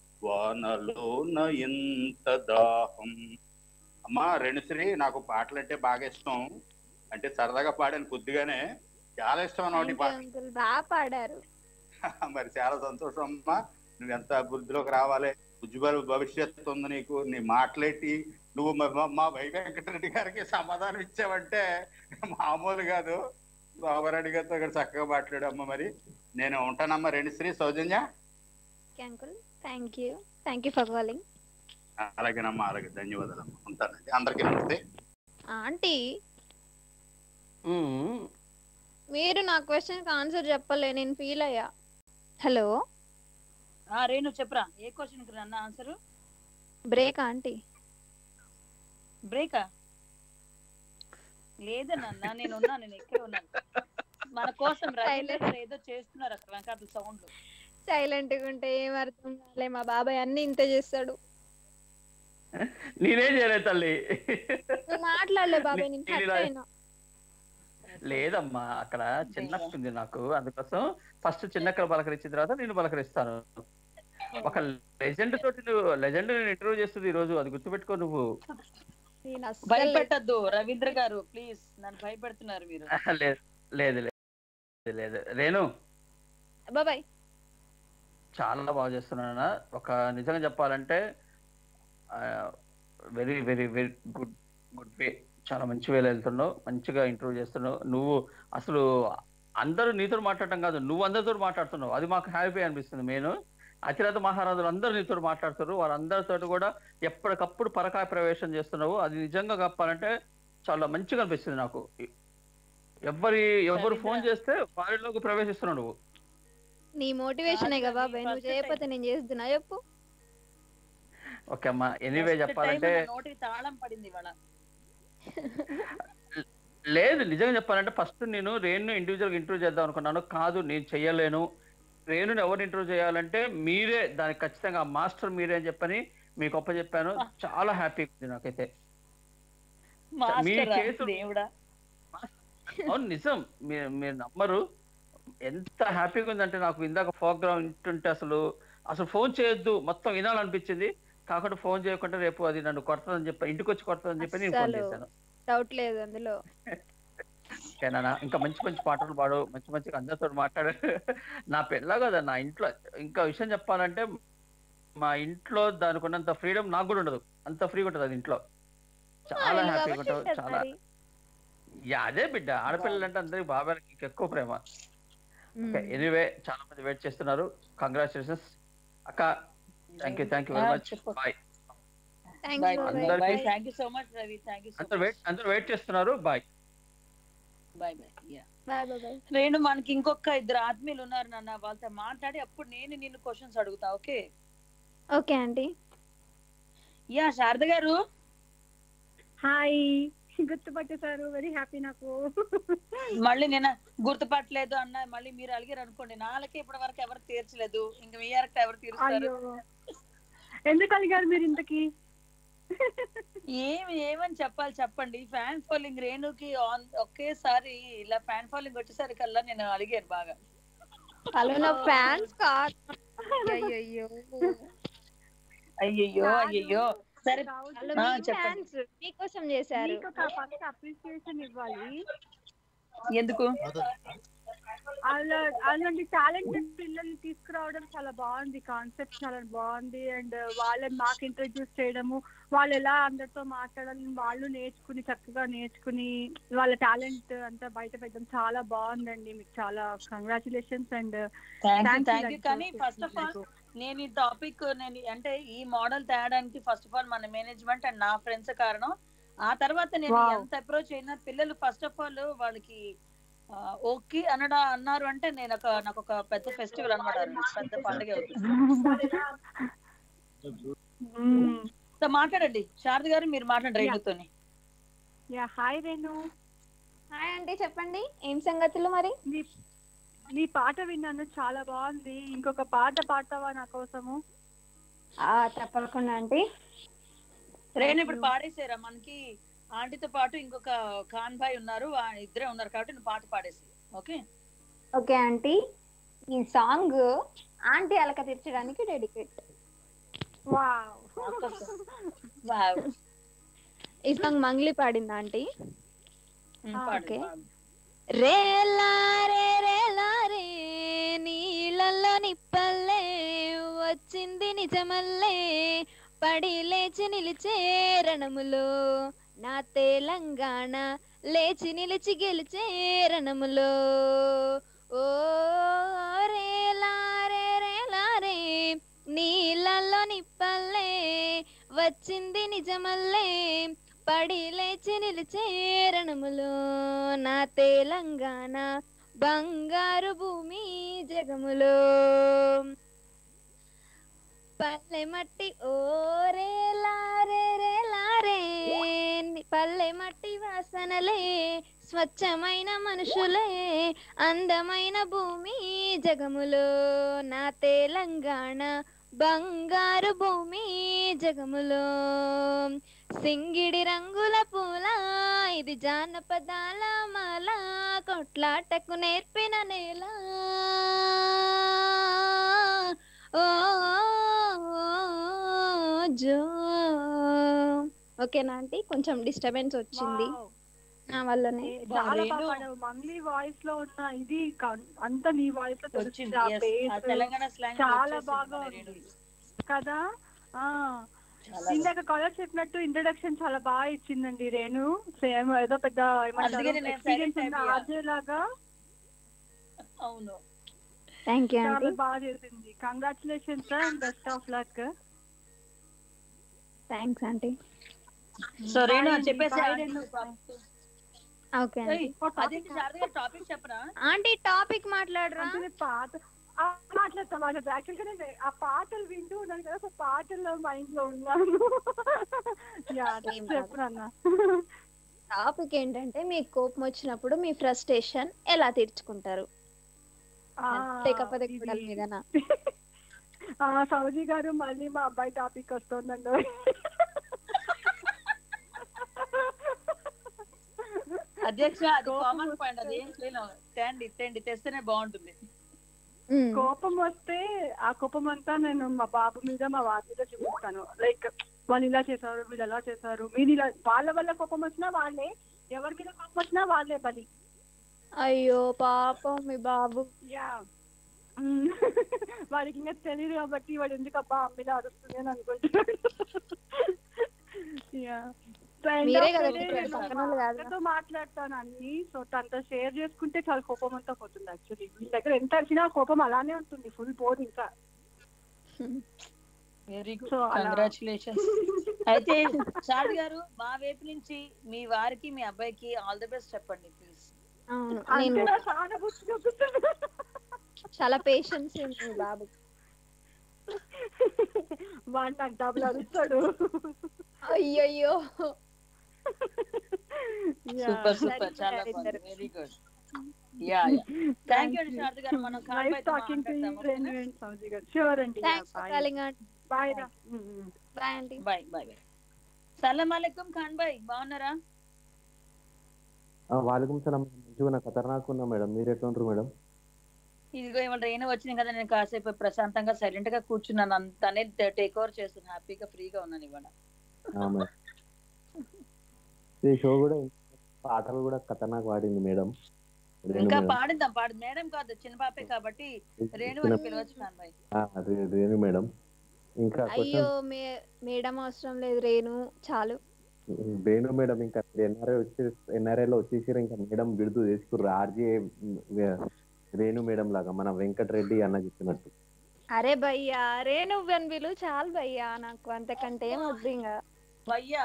S9: వానలోన ఎంత దాహం అమ్మా రేణుశ్రీ నాకు పాటలు అంటే బాగా ఇష్టం అంటే సరదాగా పాడాను కొద్దిగానే చాలా ఇష్టం అన్నమాట ఈ పాట
S1: అంకుల్ బాగా పాడారు
S9: మరి చాలా సంతోషం అమ్మా నువ్వు ఎంత అభివృద్ధిలోకి రావాలి ఉజ్వల భవిష్యత్తు ఉంది నీకు నీ మాట్లాడి నువ్వు మా- మా- మా వై వెంకటరెడ్డి గారికి సమాధానం ఇచ్చావంటే మామూలు కాదు బాబారెడ్డి గారితో ఇక్కడ చక్కగా మాట్లాడమ్మా మరి నేను ఉంటానమ్మా Shri Soujanya
S1: uncle thank you thank you for calling
S9: అలాగేనమ్మా అలాగే ధన్యవాదాలు అమ్మా ఉంటానండి అందరికీ నమస్తే
S1: ఆంటీ మీరు నా క్వశ్చన్ కి ఆన్సర్ చెప్పలే నేను ఫీల్ అయ్యా హలో
S2: ఆ రేణు చెప్పరా ఏ క్వశ్చన్ కి అన్న ఆన్సర్
S1: బ్రేక్ ఆంటీ
S2: బ్రేకా లేదన్న నేను ఉన్నా నేను ఎక్కడ ఉన్నాను మన కోసం రవీంద్ర గారు ఏదో చేస్తున్నారు అక్కడ వెంకట సౌండ్
S1: సైలెంట్ గా ఉంటే ఏం అర్థం కాలే మా బాబాయ్ అన్ని ఇంత చేస్తాడు
S10: నేనేం చేయలేదు తల్లి
S1: నువ్వు మాట్లాడలే బాబాయ్ నేను
S10: నీ-
S1: కట్
S10: నీ-
S1: అయినా
S10: లేదమ్మా అక్కడ చిన్నక్క ఉంది నాకు అందుకోసం ఫస్ట్ చిన్నక్కడ పలకరించిన తర్వాత నేను పలకరిస్తాను ఒక లెజెండ్ తోటి నువ్వు లెజెండ్ ఇంటర్వ్యూ చేస్తుంది ఈ రోజు అది గుర్తుపెట్టుకో నువ్వు
S1: నేను అస్సలు
S2: భయపెట్టద్దు రవీంద్ర గారు ప్లీజ్ నన్ను భయపెడుతున్నారు మీరు
S10: లేదు లేదు లేదు లేదు రేణు
S1: బాబాయ్
S10: చాలా బాగా చేస్తున్నాను ఒక నిజంగా చెప్పాలంటే very very very good good way చాలా మంచి వేలో వెళ్తున్నావు మంచిగా ఇంటర్వ్యూ చేస్తున్నావు నువ్వు అసలు అందరూ నీతో మాట్లాడటం కాదు నువ్వు అందరితో మాట్లాడుతున్నావు అది మాకు హ్యాపీ అనిపిస్తుంది నేను అతిరథ మహారాజులు అందరూ నీతో మాట్లాడుతారు వారందరితో కూడా ఎప్పటికప్పుడు పరకాయ ప్రవేశం చేస్తున్నావు అది నిజంగా చెప్పాలంటే చాలా మంచిగా అనిపిస్తుంది నాకు ఎవరి ఎవరు ఫోన్ చేస్తే వారిలోకి ప్రవేశిస్తున్నావు నువ్వు
S1: నీ మోటివేషనే కదా బాబాయ్ నువ్వు చేయకపోతే నేను చేస్తున్నా చెప్పు
S10: ఓకే అమ్మా ఎనీవే చెప్పాలంటే
S2: నోటికి తాళం పడింది ఇవాళ
S10: లేదు నిజంగా చెప్పాలంటే ఫస్ట్ నేను రేణుని ఇండివిజువల్ గా ఇంటర్వ్యూ చేద్దాం అనుకున్నాను కాదు నేను చెయ్యలేను రేణుని ఎవరు ఇంటర్వ్యూ చేయాలంటే మీరే దానికి ఖచ్చితంగా మాస్టర్ మీరే అని చెప్పని మీకు ఒప్ప చెప్పాను చాలా హ్యాపీగా ఉంది నాకైతే మీ
S2: మాస్టర్
S10: కేసు
S2: దేవుడా
S10: అవును నిజం మీరు మీరు నమ్మరు ఎంత హ్యాపీగా ఉందంటే నాకు ఇందాక ప్రోగ్రామ్ వింటుంటే అసలు అసలు ఫోన్ చేయొద్దు మొత్తం వినాలనిపించింది కాకుండా ఫోన్ చేయకుండా రేపు అది నన్ను కొడతాదని చెప్పి ఇంటికి వచ్చి కొడతాదని చెప్పి నేను ఫోన్
S1: అస్సలు
S10: చేశాను
S1: డౌట్ లేదు అందులో
S10: ఓకేనా ఇంకా మంచి మంచి పాటలు పాడు మంచి మంచి అందరితో మాట్లాడు నా పెళ్ళ కదా నా ఇంట్లో ఇంకా విషయం చెప్పాలంటే మా ఇంట్లో దానికి ఉన్నంత ఫ్రీడమ్ నాకు కూడా ఉండదు అంత ఫ్రీగా ఉంటుంది అది ఇంట్లో చాలా
S1: ఆ,
S10: హ్యాపీగా
S1: కాబట్టి
S10: ఉంటావు
S1: ఉంటది
S10: చాలా
S1: మరి.
S10: యా అదే బిడ్డ ఆడపిల్లలు అంటే అందరికి బాబాయ్కి ఇంకా ఎక్కువ ప్రేమ ఓకే ఎనీవే చాలా మంది వెయిట్ చేస్తున్నారు కంగ్రాచులేషన్స్ అక్క thank you thank you very
S2: ఆ,
S10: మచ్
S2: చెప్పు.
S10: బాయ్
S1: థ్యాంక్
S2: బాయ్
S1: యూ
S10: అందరికీ-
S2: bye thank you so much Ravi thank you so
S10: అందరు వెయిట్ అందరు వెయిట్ చేస్తున్నారు bye
S2: bye bye yeah
S1: bye bye bye
S2: Renu మనకి ఇంకొక ఇద్దరు ఆత్మీయులు ఉన్నారు నాన్న వాళ్ళతో మాట్లాడి అప్పుడు నేను నిన్ను క్వశ్చన్స్ అడుగుతా okay
S1: okay aunty
S2: yeah Sharada గారు
S5: హాయ్ గుర్తుపట్టేశారు వెరీ హ్యాపీ నాకు
S2: మళ్ళీ నేను గుర్తుపట్టలేదు అన్న మళ్ళీ మీరు అడిగారు అనుకోండి నాలకే ఇప్పటి వరకు ఎవరు తీర్చలేదు ఇంకా మీ అరకు ఎవరు తీరుస్తారు
S5: అయ్యో ఎందుకు అడిగారు మీరు ఇంతకి
S2: ఏమి ఏమని చెప్పాలి చెప్పండి ఫ్యాన్ ఫాలోయింగ్ రేణుకి ఆన్ ఒకేసారి ఇలా ఫ్యాన్ ఫాలోయింగ్ వచ్చేసరికల్లా నేను అడిగాను బాగా
S1: హలో నా ఫ్యాన్స్ కాదు అయ్యయ్యో
S2: అయ్యయ్యో అయ్యయ్యో సరే
S1: వాళ్ళు
S2: ఆ,
S1: మీ
S2: చెప్పండి
S1: ఫ్యాన్స్ మీకోసం చేశారు
S5: మీకు ఫస్ట్ అప్రిసియేషన్ ఇవ్వాలి
S2: ఎందుకు
S5: అలా అలాంటి టాలెంటెడ్ పిల్లల్ని తీసుకురావడం చాలా బాగుంది కాన్సెప్ట్ చాలా బాగుంది అండ్ వాళ్ళని మాకు ఇంట్రడ్యూస్ చేయడము వాళ్ళు ఎలా అందరితో మాట్లాడాలని వాళ్ళు నేర్చుకుని చక్కగా నేర్చుకుని వాళ్ళ టాలెంట్ అంతా బయట పెట్టడం చాలా బాగుందండి మీకు చాలా congratulations and
S2: thank you
S5: Thank you,
S2: thank you
S5: like
S2: కానీ
S5: that
S2: ఫస్ట్ ఆఫ్ ఆల్
S5: చేసినందుకు.
S2: నేను ఈ టాపిక్ నేను అంటే ఈ మోడల్ తేయడానికి ఫస్ట్ ఆఫ్ ఆల్ మన మేనేజ్మెంట్ అండ్ నా ఫ్రెండ్స్ కారణం ఆ తర్వాత నేను
S5: Wow.
S2: ఎంత అప్రోచ్ అయినా పిల్లలు ఫస్ట్ ఆఫ్ ఆల్ వాళ్ళకి ఓకే అనడా అన్నారు అంటే నేను ఒక నాకు ఒక పెద్ద ఫెస్టివల్ అనమాట పెద్ద పండుగ అవుతుంది సో మాట్లాడండి శారద గారు మీరు మాట్లాడండి రేణుతోని
S5: yeah hi Renu
S1: hi aunty చెప్పండి ఏం సంగతులు మరి
S5: నీ నీ పాట విన్నాను చాలా బాగుంది ఇంకొక పాట పాడతావా నా కోసము
S1: ఆ తప్పకుండా ఆంటీ
S2: రేణు ఇప్పుడు పాడేసారా మనకి ఆంటీతో పాటు ఇంకొక ఖాన్ భాయ్ ఉన్నారు ఆ ఇద్దరే ఉన్నారు కాబట్టి నువ్వు పాట పాడేసి ఓకే
S1: ఓకే ఆంటీ ఈ సాంగ్ ఆంటీ అలక తీర్చడానికి డెడికేట్
S2: వావ్
S1: ఈ సాంగ్ మంగ్లీ పాడిందా ఆంటీ
S2: పాడు
S1: ఓకే రేలా రే రేలా రే నీళ్ళల్లో నిప్పల్లే వచ్చింది నిజమల్లే పడి లేచి నిలిచే రణములో నా తెలంగాణ లేచి నిలిచి గెలిచే రణములో ఓ రేలా రే రేలా రే నీళ్ళల్లో నిప్పల్లే వచ్చింది నిజమల్లే పడి లేచి నిలిచే రణములో నా తెలంగాణ బంగారు భూమి జగములో పల్లె మట్టి ఓ రే లారే రే లారే పల్లె మట్టి వాసనలే స్వచ్ఛమైన మనుషులే అందమైన భూమి జగములో నా తెలంగాణ బంగారు భూమి జగములో సింగిడి రంగుల పూల ఇది జానపదాల మాల కొట్లాటకు నేర్పిన నేల ఓ జో ఓకేనా ఆంటీ కొంచెం డిస్టర్బెన్స్ వచ్చింది
S5: Wow.
S1: నా వల్లనే
S5: చాలా బాగా పాడావు. మంగ్లీ వాయిస్ లో ఉన్న ఇది కన్- అంతా నీ వాయిస్ లో
S2: వచ్చింది
S5: తెలుస్తుంది ఆ
S2: yes.
S5: bass.
S2: ఆ తెలంగాణ స్లాంగ్
S5: చాలా బాగా ఉంది కదా ఆ ఇందాక కాలర్ చెప్పినట్టు ఇంట్రడక్షన్ చాలా బాగా ఇచ్చిందండి రేణు సేమ్ ఏదో పెద్ద
S2: అందుకే నేను
S5: ఎక్స్పీరియన్స్
S2: silent
S5: ఉన్న
S2: అయిపోయా.
S5: ఆర్జే లాగా
S2: అవును
S1: థ్యాంక్ యూ
S5: చాలా
S1: ఆంటీ
S5: బాగా చేసింది congratulations and best of luck
S1: thanks aunty
S2: so Renu
S5: Bye
S2: అని చెప్పేసి
S5: bye
S2: aunty
S5: Renu.
S1: Okay aunty
S2: ఏయ్, అదేంటి శారద గారు టాపిక్ చెప్పరా
S1: ఆంటీ టాపిక్ మాట్లాడరా
S5: అంటే పాత ఆ, మాట్లాడతా మాట్లాడతా యాక్చువల్ గా నేను ఆ పాటలు వింటూ ఉన్నాను కదా సో పాటల్లో మైండ్ లో ఉన్నాను యా
S1: ఏం కాదు.
S5: చెప్పరన్నా
S1: టాపిక్ ఏంటంటే మీకు కోపం వచ్చినప్పుడు మీ ఫ్రస్ట్రేషన్ ఎలా తీర్చుకుంటారు లేకపోతే పిల్లల మీదనా
S5: సౌజీ గారు మళ్ళీ మా అబ్బాయి టాపిక్ వస్తుందండి
S2: అధ్యక్ష అది కామన్ పాయింట్ అది ఏం చేయలేం తేండి తేండి తెస్తేనే బాగుంటుంది
S5: కోపం వస్తే ఆ కోపం అంతా నేను మా బాబు మీద మా వారి మీద చూపిస్తాను లైక్ వాళ్ళు ఇలా చేశారు వీళ్ళు ఎలా చేశారు మీరు ఇలా వాళ్ళ వల్ల కోపం వచ్చినా వాళ్ళే ఎవరి మీద కోపం వచ్చినా వాళ్ళే బలి
S1: అయ్యో పాపం మీ బాబు
S5: యా మ్మ్. వాడికి ఇంకా తెలియదు కాబట్టి వాడు ఎందుకు అబ్బా అమ్మిలా అరుస్తుంది అని అనుకుంటున్నాడు యా సో సో end
S1: మీరే
S5: of
S1: కదా
S5: the day
S1: చెప్పారు,
S5: నేను
S1: పక్కన
S5: మా
S1: వాళ్ళు కాదు.
S5: అక్కతో మాట్లాడతాను అన్ని సో తనతో షేర్ చేసుకుంటే చాలా కోపం అంతా పోతుంది యాక్చువల్లీ మీ దగ్గర ఎంత అరిచినా కోపం అలానే ఉంటుంది ఫుల్ పోదు ఇంకా
S2: వెరీ గుడ్
S5: So, అలా-
S2: కంగ్రాచులేషన్స్ అయితే షాద్ గారు మా వైపు నుంచి మీ వారికి మీ అబ్బాయికి ఆల్ ది బెస్ట్ చెప్పండి ప్లీజ్
S1: అవును
S5: అంటే
S1: నేను
S5: నా సానుభూతి చూపిస్తుంది.
S1: చాలా పేషెన్స్ ఉంది బాబు
S5: వాడు నాకు డబ్బులు అడుగుతాడు
S1: అయ్యయ్యో
S2: సూపర్ సూపర్
S1: సరిపోయారు
S2: చాలా
S1: ఇద్దరు.
S2: బాగుంది very good yeah yeah thank you అండి శారద గారు మనం call
S5: nice talking to you రెండు సౌజీ గారు షూర్ అండి
S1: థ్యాంక్స్ ఫర్ కాలింగ్
S5: బాయ్ రా
S1: bye aunty
S2: bye bye bye సలాం అలైకుం ఖాన్ భాయ్ బాగున్నారా
S11: వాలేకుమ్ సలాం మంచిగా నా ఖతర్నాక్ ఉన్నా మేడం మీరు ఎట్లా ఉంటారు మేడం
S2: ఇదిగో ఇవాళ ట్రైన్ వచ్చింది కదా నేను కాసేపు ప్రశాంతంగా సైలెంట్ గా కూర్చున్నాను అంతానే టేక్ ఓవర్ చేస్తున్నాను హ్యాపీగా ఫ్రీగా ఉన్నాను ఇవాళ
S11: ఆ మేడం ఈ షో కూడా పాటలు కూడా ఖతర్నాక్ వాడింది మేడం రేణు
S2: ఇంకా
S11: మేడం
S2: పాడిద్దాం పాడు మేడం కాదు చిన్న పాపే కాబట్టి రేణు అని పిలవచ్చు ఖాన్ భాయ్
S11: ఆ, రే- రేణు మేడం ఇంకా
S1: అయ్యో
S11: క్వశ్చన్
S1: మే మేడం అవసరం లేదు రేణు చాలు
S11: రేణు మేడం ఇంకా ఎన్ఆర్ఐ వచ్చే NRI లో వచ్చేసారు ఇంకా మేడం బిడుతూ చేసుకుర్రు ఆర్జే రేణు మేడం లాగా మన వెంకటరెడ్డి అన్న చెప్పినట్టు
S1: అరే భయ్యా రేణు అని పిలు చాలు భయ్యా నాకు అంతకంటే ఏం వద్దు ఇంకా
S2: భయ్యా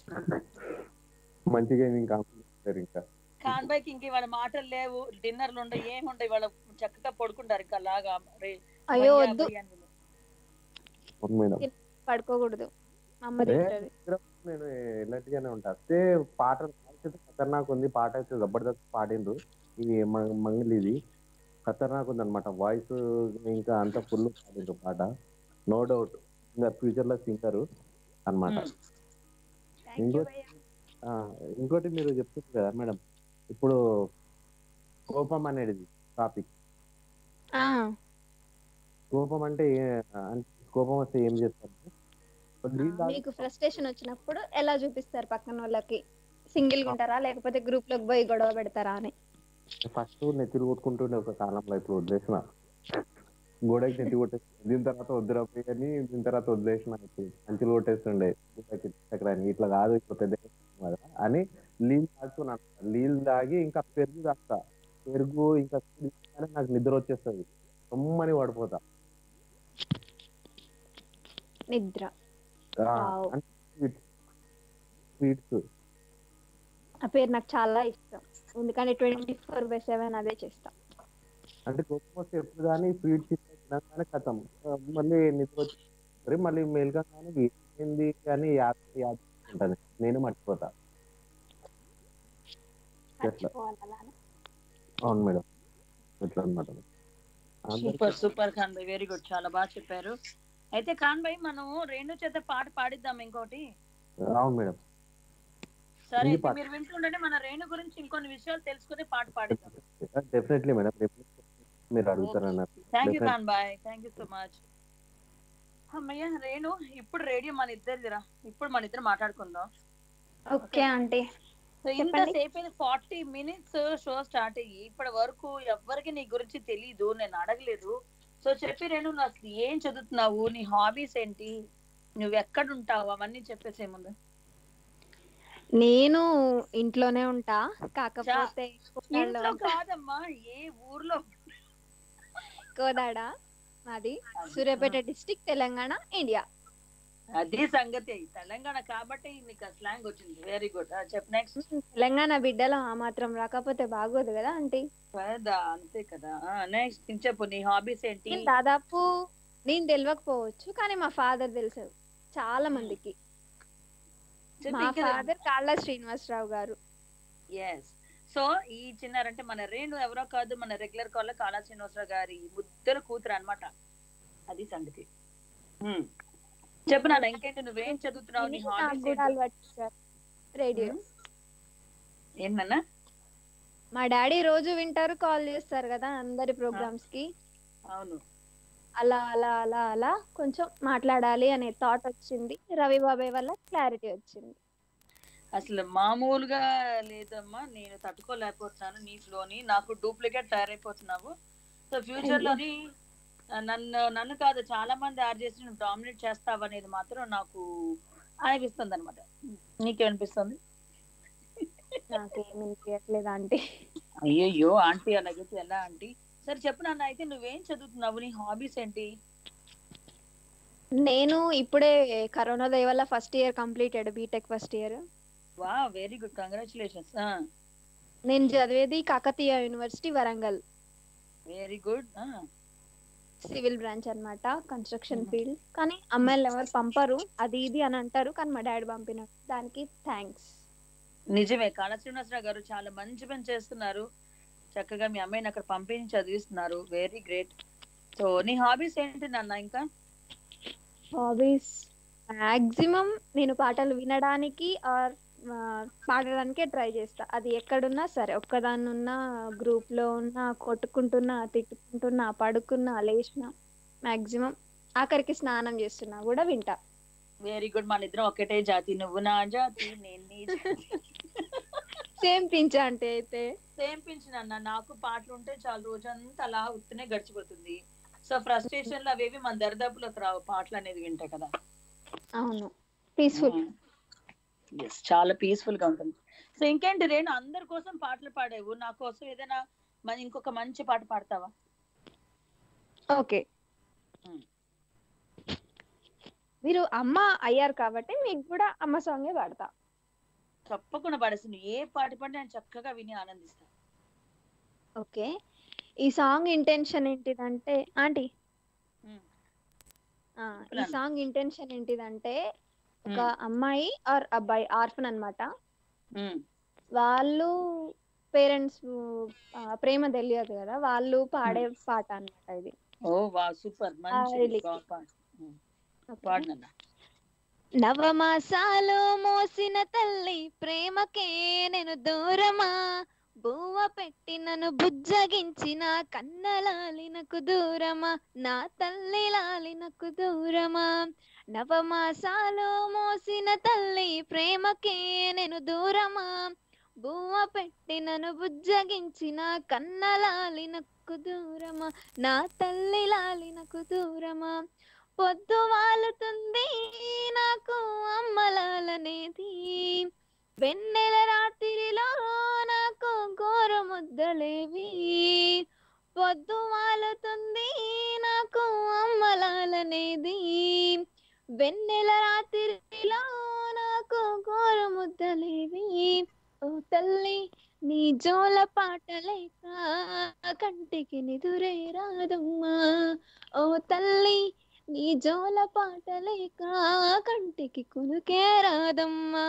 S11: మంచిగా ఇంకా ఇంకా
S2: ఖాన్ భాయ్కి ఇంక ఇవాళ మాటలు లేవు డిన్నర్లు ఉండవు ఏమి ఉండవు ఇవాళ చక్కగా పడుకుంటారు ఇంకా అలాగా రే-
S1: అయ్యో
S2: భయ్యా,
S1: వద్దు
S2: భయ్యా అని పిలు.
S11: అవును మేడం
S1: పడుకోకూడదు అమ్మ
S11: ఏ,
S1: తింటది
S11: నేను ఎల్లటిగానే ఉంటా అయితే పాట అయితే ఖతర్నాక్ ఉంది పాట అయితే జబర్దస్త్ పాడిండ్రు ఇది మ- మంగళి ఇది ఖతర్నాక్ ఉంది అనమాట వాయిస్ ఇంకా అంత ఫుల్ పాడిండ్రు పాట నో డౌట్ ఇంకా ఫ్యూచర్ లో సింగర్ అన్నమాట ఇంకోటి ఆ, ఇంకోటి మీరు చెప్తుంది కదా మేడం ఇప్పుడు కోపం అనేది టాపిక్
S1: ఆ,
S11: కోపం అంటే ఏ- అంటే కోపం వస్తే ఏం చేస్తారు నీళ్ళు తాగి-
S1: మీకు ఫ్రస్ట్రేషన్ వచ్చినప్పుడు ఎలా చూపిస్తారు పక్కన వాళ్ళకి సింగిల్ గా ఉంటారా లేకపోతే గ్రూప్ లోకి పోయి గొడవ పెడతారా అని
S11: ఫస్ట్ నెత్తిలు కొట్టుకుంటుండే ఒక కాలంలో ఇప్పుడు వదిలేసిన గోడకి నెత్తి కొట్టేసి దీని తర్వాత వద్దురా పోయి అని దీని తర్వాత వదిలేసిన ఇప్పుడు మంచులు కొట్టేస్తుండే గోడకి చక్రాన్ని ఇట్లా కాదు ఇప్పుడు పెద్ద కదా అని నీళ్ళు తాగుతున్నాను నీళ్ళు తాగి ఇంకా పెరుగు తాగుతా పెరుగు ఇంకా sweet తినగానే నాకు నిద్ర వచ్చేస్తుంది రమ్మని పడిపోతా
S1: నిద్ర
S11: ఆ,
S1: Wow.
S11: అంటే స్వీట్స్ స్వీట్స్
S1: ఆ పేరు నాకు చాలా ఇష్టం ఎందుకంటే ట్వంటీ ఫోర్ బై సెవెన్ అదే చేస్తా
S11: అంటే కోపం వస్తే ఎప్పుడు కానీ స్వీట్స్ తినగానే కథం మళ్ళీ నిద్ర వచ్చి మళ్ళీ మేలుగా కానీ ఏంది అని యాద్ యాద్ ఉంటుంది నేను మర్చిపోతా ఎట్లా అవును మేడం ఎట్లా అనమాట
S2: సూపర్ సూపర్ ఖాన్ భాయ్ వెరీ గుడ్ చాలా బాగా చెప్పారు అయితే ఖాన్ భాయ్ మనం రేణు చేత పాట పాడిద్దాం ఇంకోటి
S11: అవును మేడం
S2: సరే
S11: ఈ
S2: అయితే
S11: పాట.
S2: మీరు వింటుండండి మన రేణు గురించి ఇంకొన్ని విషయాలు తెలుసుకుని పాట పాడిద్దాం
S11: డెఫినెట్లీ మేడం మీరు అడుగుతారన్నారు
S2: థ్యాంక్ యూ
S11: Definitely.
S2: ఖాన్ బాయ్ థ్యాంక్ యూ సో మచ్ అమ్మయ్య రేణు ఇప్పుడు రేడియో మన ఇద్దరిదిరా ఇప్పుడు మన ఇద్దరు మాట్లాడుకుందాం
S1: ఓకే ఆంటీ
S2: సో
S1: చెప్పండి.
S2: ఇంతసేపు ఫార్టీ మినిట్స్ షో స్టార్ట్ అయ్యి ఇప్పటి వరకు ఎవ్వరికి నీ గురించి తెలీదు నేను అడగలేదు సో చెప్పి రేణు నువ్వు అసలు ఏం చదువుతున్నావు నీ హాబీస్ ఏంటి నువ్వు ఎక్కడ ఉంటావు అవన్నీ చెప్పేసే ముందు
S1: నేను ఇంట్లోనే ఉంటా కాకపోతే
S2: ఇంట్లో కాదమ్మా ఏ ఊర్లో
S1: కోదాడ మాది సూర్యాపేట డిస్టిక్ తెలంగాణ ఇండియా
S2: అదే సంగతి తెలంగాణ కాబట్టి నీకు స్లాంగ్ వచ్చింది వెరీ గుడ్ చెప్పు నెక్స్ట్
S1: తెలంగాణ బిడ్డలో ఆ మాత్రం రాకపోతే బాగోదు కదా ఆంటీ
S2: కదా అంతే కదా నెక్స్ట్ చెప్పు నీ హాబీస్ ఏంటి
S1: నేను దాదాపు నేను తెలియకపోవచ్చు కానీ మా ఫాదర్ తెలుసు చాలా మందికి
S2: చెప్పు
S1: మా
S2: ఇంకా
S1: ఫాదర్ కాళ్ళ శ్రీనివాసరావు గారు
S2: ఎస్ సో ఈ చిన్నారంటే మన రేణు ఎవరో కాదు మన రెగ్యులర్ కాల్ కాళా శ్రీనివాసరావు గారి ముద్దల కూతురు అన్నమాట అది సంగతి హ్మ్. చెప్పు నాన్న ఇంకేంటి నువ్వేం చదువుతున్నావు నీ
S1: ఇది నాకు
S2: హాబీస్
S1: కూడా అలవాటు చేశారు రేడియో
S2: ఏంటన్నా
S1: మా డాడీ రోజు వింటారు కాల్ చేస్తారు కదా అందరి ప్రోగ్రామ్స్ కి
S2: అవును
S1: అలా అలా అలా అలా కొంచెం మాట్లాడాలి అనే థాట్ వచ్చింది రవి బాబాయ్ వల్ల క్లారిటీ వచ్చింది
S2: అసలు మామూలుగా లేదమ్మా నేను తట్టుకోలేకపోతున్నాను నీ ఫ్లోని నాకు డూప్లికేట్ తయారైపోతున్నావు సో ఫ్యూచర్ లోని ఆ, నన్ను నన్ను కాదు చాలా మంది ఆర్జేసి నువ్వు డామినేట్ చేస్తావు అనేది మాత్రం నాకు అనిపిస్తుంది అనమాట నీకేమనిపిస్తుంది
S1: నాకేం వినిపించట్లేదు ఆంటీ
S2: అయ్యయ్యో ఆంటీ అలాగైతే ఎలా ఆంటీ సరే చెప్పు నాన్న అయితే నువ్వేం చదువుతున్నావు నీ హాబీస్ ఏంటి
S1: నేను ఇప్పుడే కరోనా దయ వల్ల first year completed BTech first year
S2: వా వెరీ గుడ్ కంగ్రాచులేషన్స్
S1: నేను చదివేది Kakatiya university Warangal
S2: very good
S1: civil branch అన్నమాట కన్స్ట్రక్షన్ ఫీల్డ్ కానీ అమ్మాయిలు ఎవరు పంపరు అది ఇది అని అంటారు కానీ మా డాడీ పంపినాడు దానికి థ్యాంక్స్
S2: నిజమే కాళ శ్రీనివాసరావు గారు చాలా మంచి పని చేస్తున్నారు చక్కగా మీ అమ్మాయిని అక్కడ పంపించి చదివిస్తున్నారు వెరీ గ్రేట్ సో నీ హాబీస్ ఏంటి నాన్న ఇంకా
S1: హాబీస్ మాక్సిమం నేను పాటలు వినడానికి ఆర్ పాడడానికే ట్రై చేస్తా అది ఎక్కడున్నా సరే ఒక్కదాన్ని ఉన్నా గ్రూప్ లో ఉన్నా కొట్టుకుంటున్నా తిట్టుకుంటున్నా పడుకున్నా లేచినా మాక్సిమం ఆఖరికి స్నానం చేస్తున్నా కూడా వింటా
S2: వెరీ గుడ్ మన ఇద్దరం ఒకటే జాతి నువ్వు నా జాతి నేను నీ
S1: సేమ్ పించ అంటే అయితే
S2: సేమ్ పింఛన్ అన్న నాకు పాటలు ఉంటే చాలా రోజంతా అలా ఉత్తనే గడిచిపోతుంది సో ఫ్రస్ట్రేషన్ లో అవేవి మన దరిదాపులకు రావు పాటలు అనేది వింటా కదా
S1: అవును పీస్ఫుల్
S2: ఎస్ చాలా పీస్ఫుల్ గా ఉంటుంది సో ఇంకేంటి రేణు అందరి కోసం పాటలు పాడావు నా కోసం ఏదైనా మ- ఇంకొక మంచి పాట పాడతావా
S1: ఓకే మీరు అమ్మ అయ్యారు కాబట్టి మీకు కూడా అమ్మ సాంగే పాడతా
S2: తప్పకుండా పాడేసి నువ్వు ఏ పాట పాడినా నేను చక్కగా విని ఆనందిస్తా
S1: ఓకే ఈ సాంగ్ ఇంటెన్షన్ ఏంటిదంటే ఆంటీ ఆ, ఈ
S2: చెప్పరాను.
S1: సాంగ్ ఇంటెన్షన్ ఏంటిదంటే ఒక
S2: మ్మ్.
S1: అమ్మాయి ఆర్ అబ్బాయి ఆర్ఫన్ అన్నమాట
S2: మ్మ్.
S1: వాళ్ళు పేరెంట్స్ ప్రేమ తెలియదు కదా వాళ్ళు పాడే పాట అన్నమాట ఇది
S2: ఓ వా సూపర్ మంచి
S1: lyrics.
S2: బాగా పాడు ఉమ్. పాడు నాన్న
S1: నవమాసాలు మోసిన తల్లి ప్రేమకే నేను దూరమా బువ్వ పెట్టి నన్ను బుజ్జగించిన కన్నలాలినకు దూరమా నా తల్లి లాలినకు దూరమా నవమాసాలు మోసిన తల్లి ప్రేమకే నేను దూరమా బువ్వ పెట్టి నన్ను బుజ్జగించిన కన్నలాలినకు దూరమా నా తల్లి లాలినకు దూరమా పొద్దు వాలుతుంది నాకు అమ్మలాలనేది వెన్నెల రాత్రిలో నాకు ఘోర ముద్దలేవి పొద్దు వాలుతుంది నాకు అమ్మలాలనేది వెన్నెల రాత్రిలో నాకు ఘోర ముద్దలేవి ఓ తల్లి నీ జోల పాటలేక కంటికి నిదురే రాదమ్మా ఓ తల్లి నీ జోల పాటలేక కంటికి కునుకే రాదమ్మా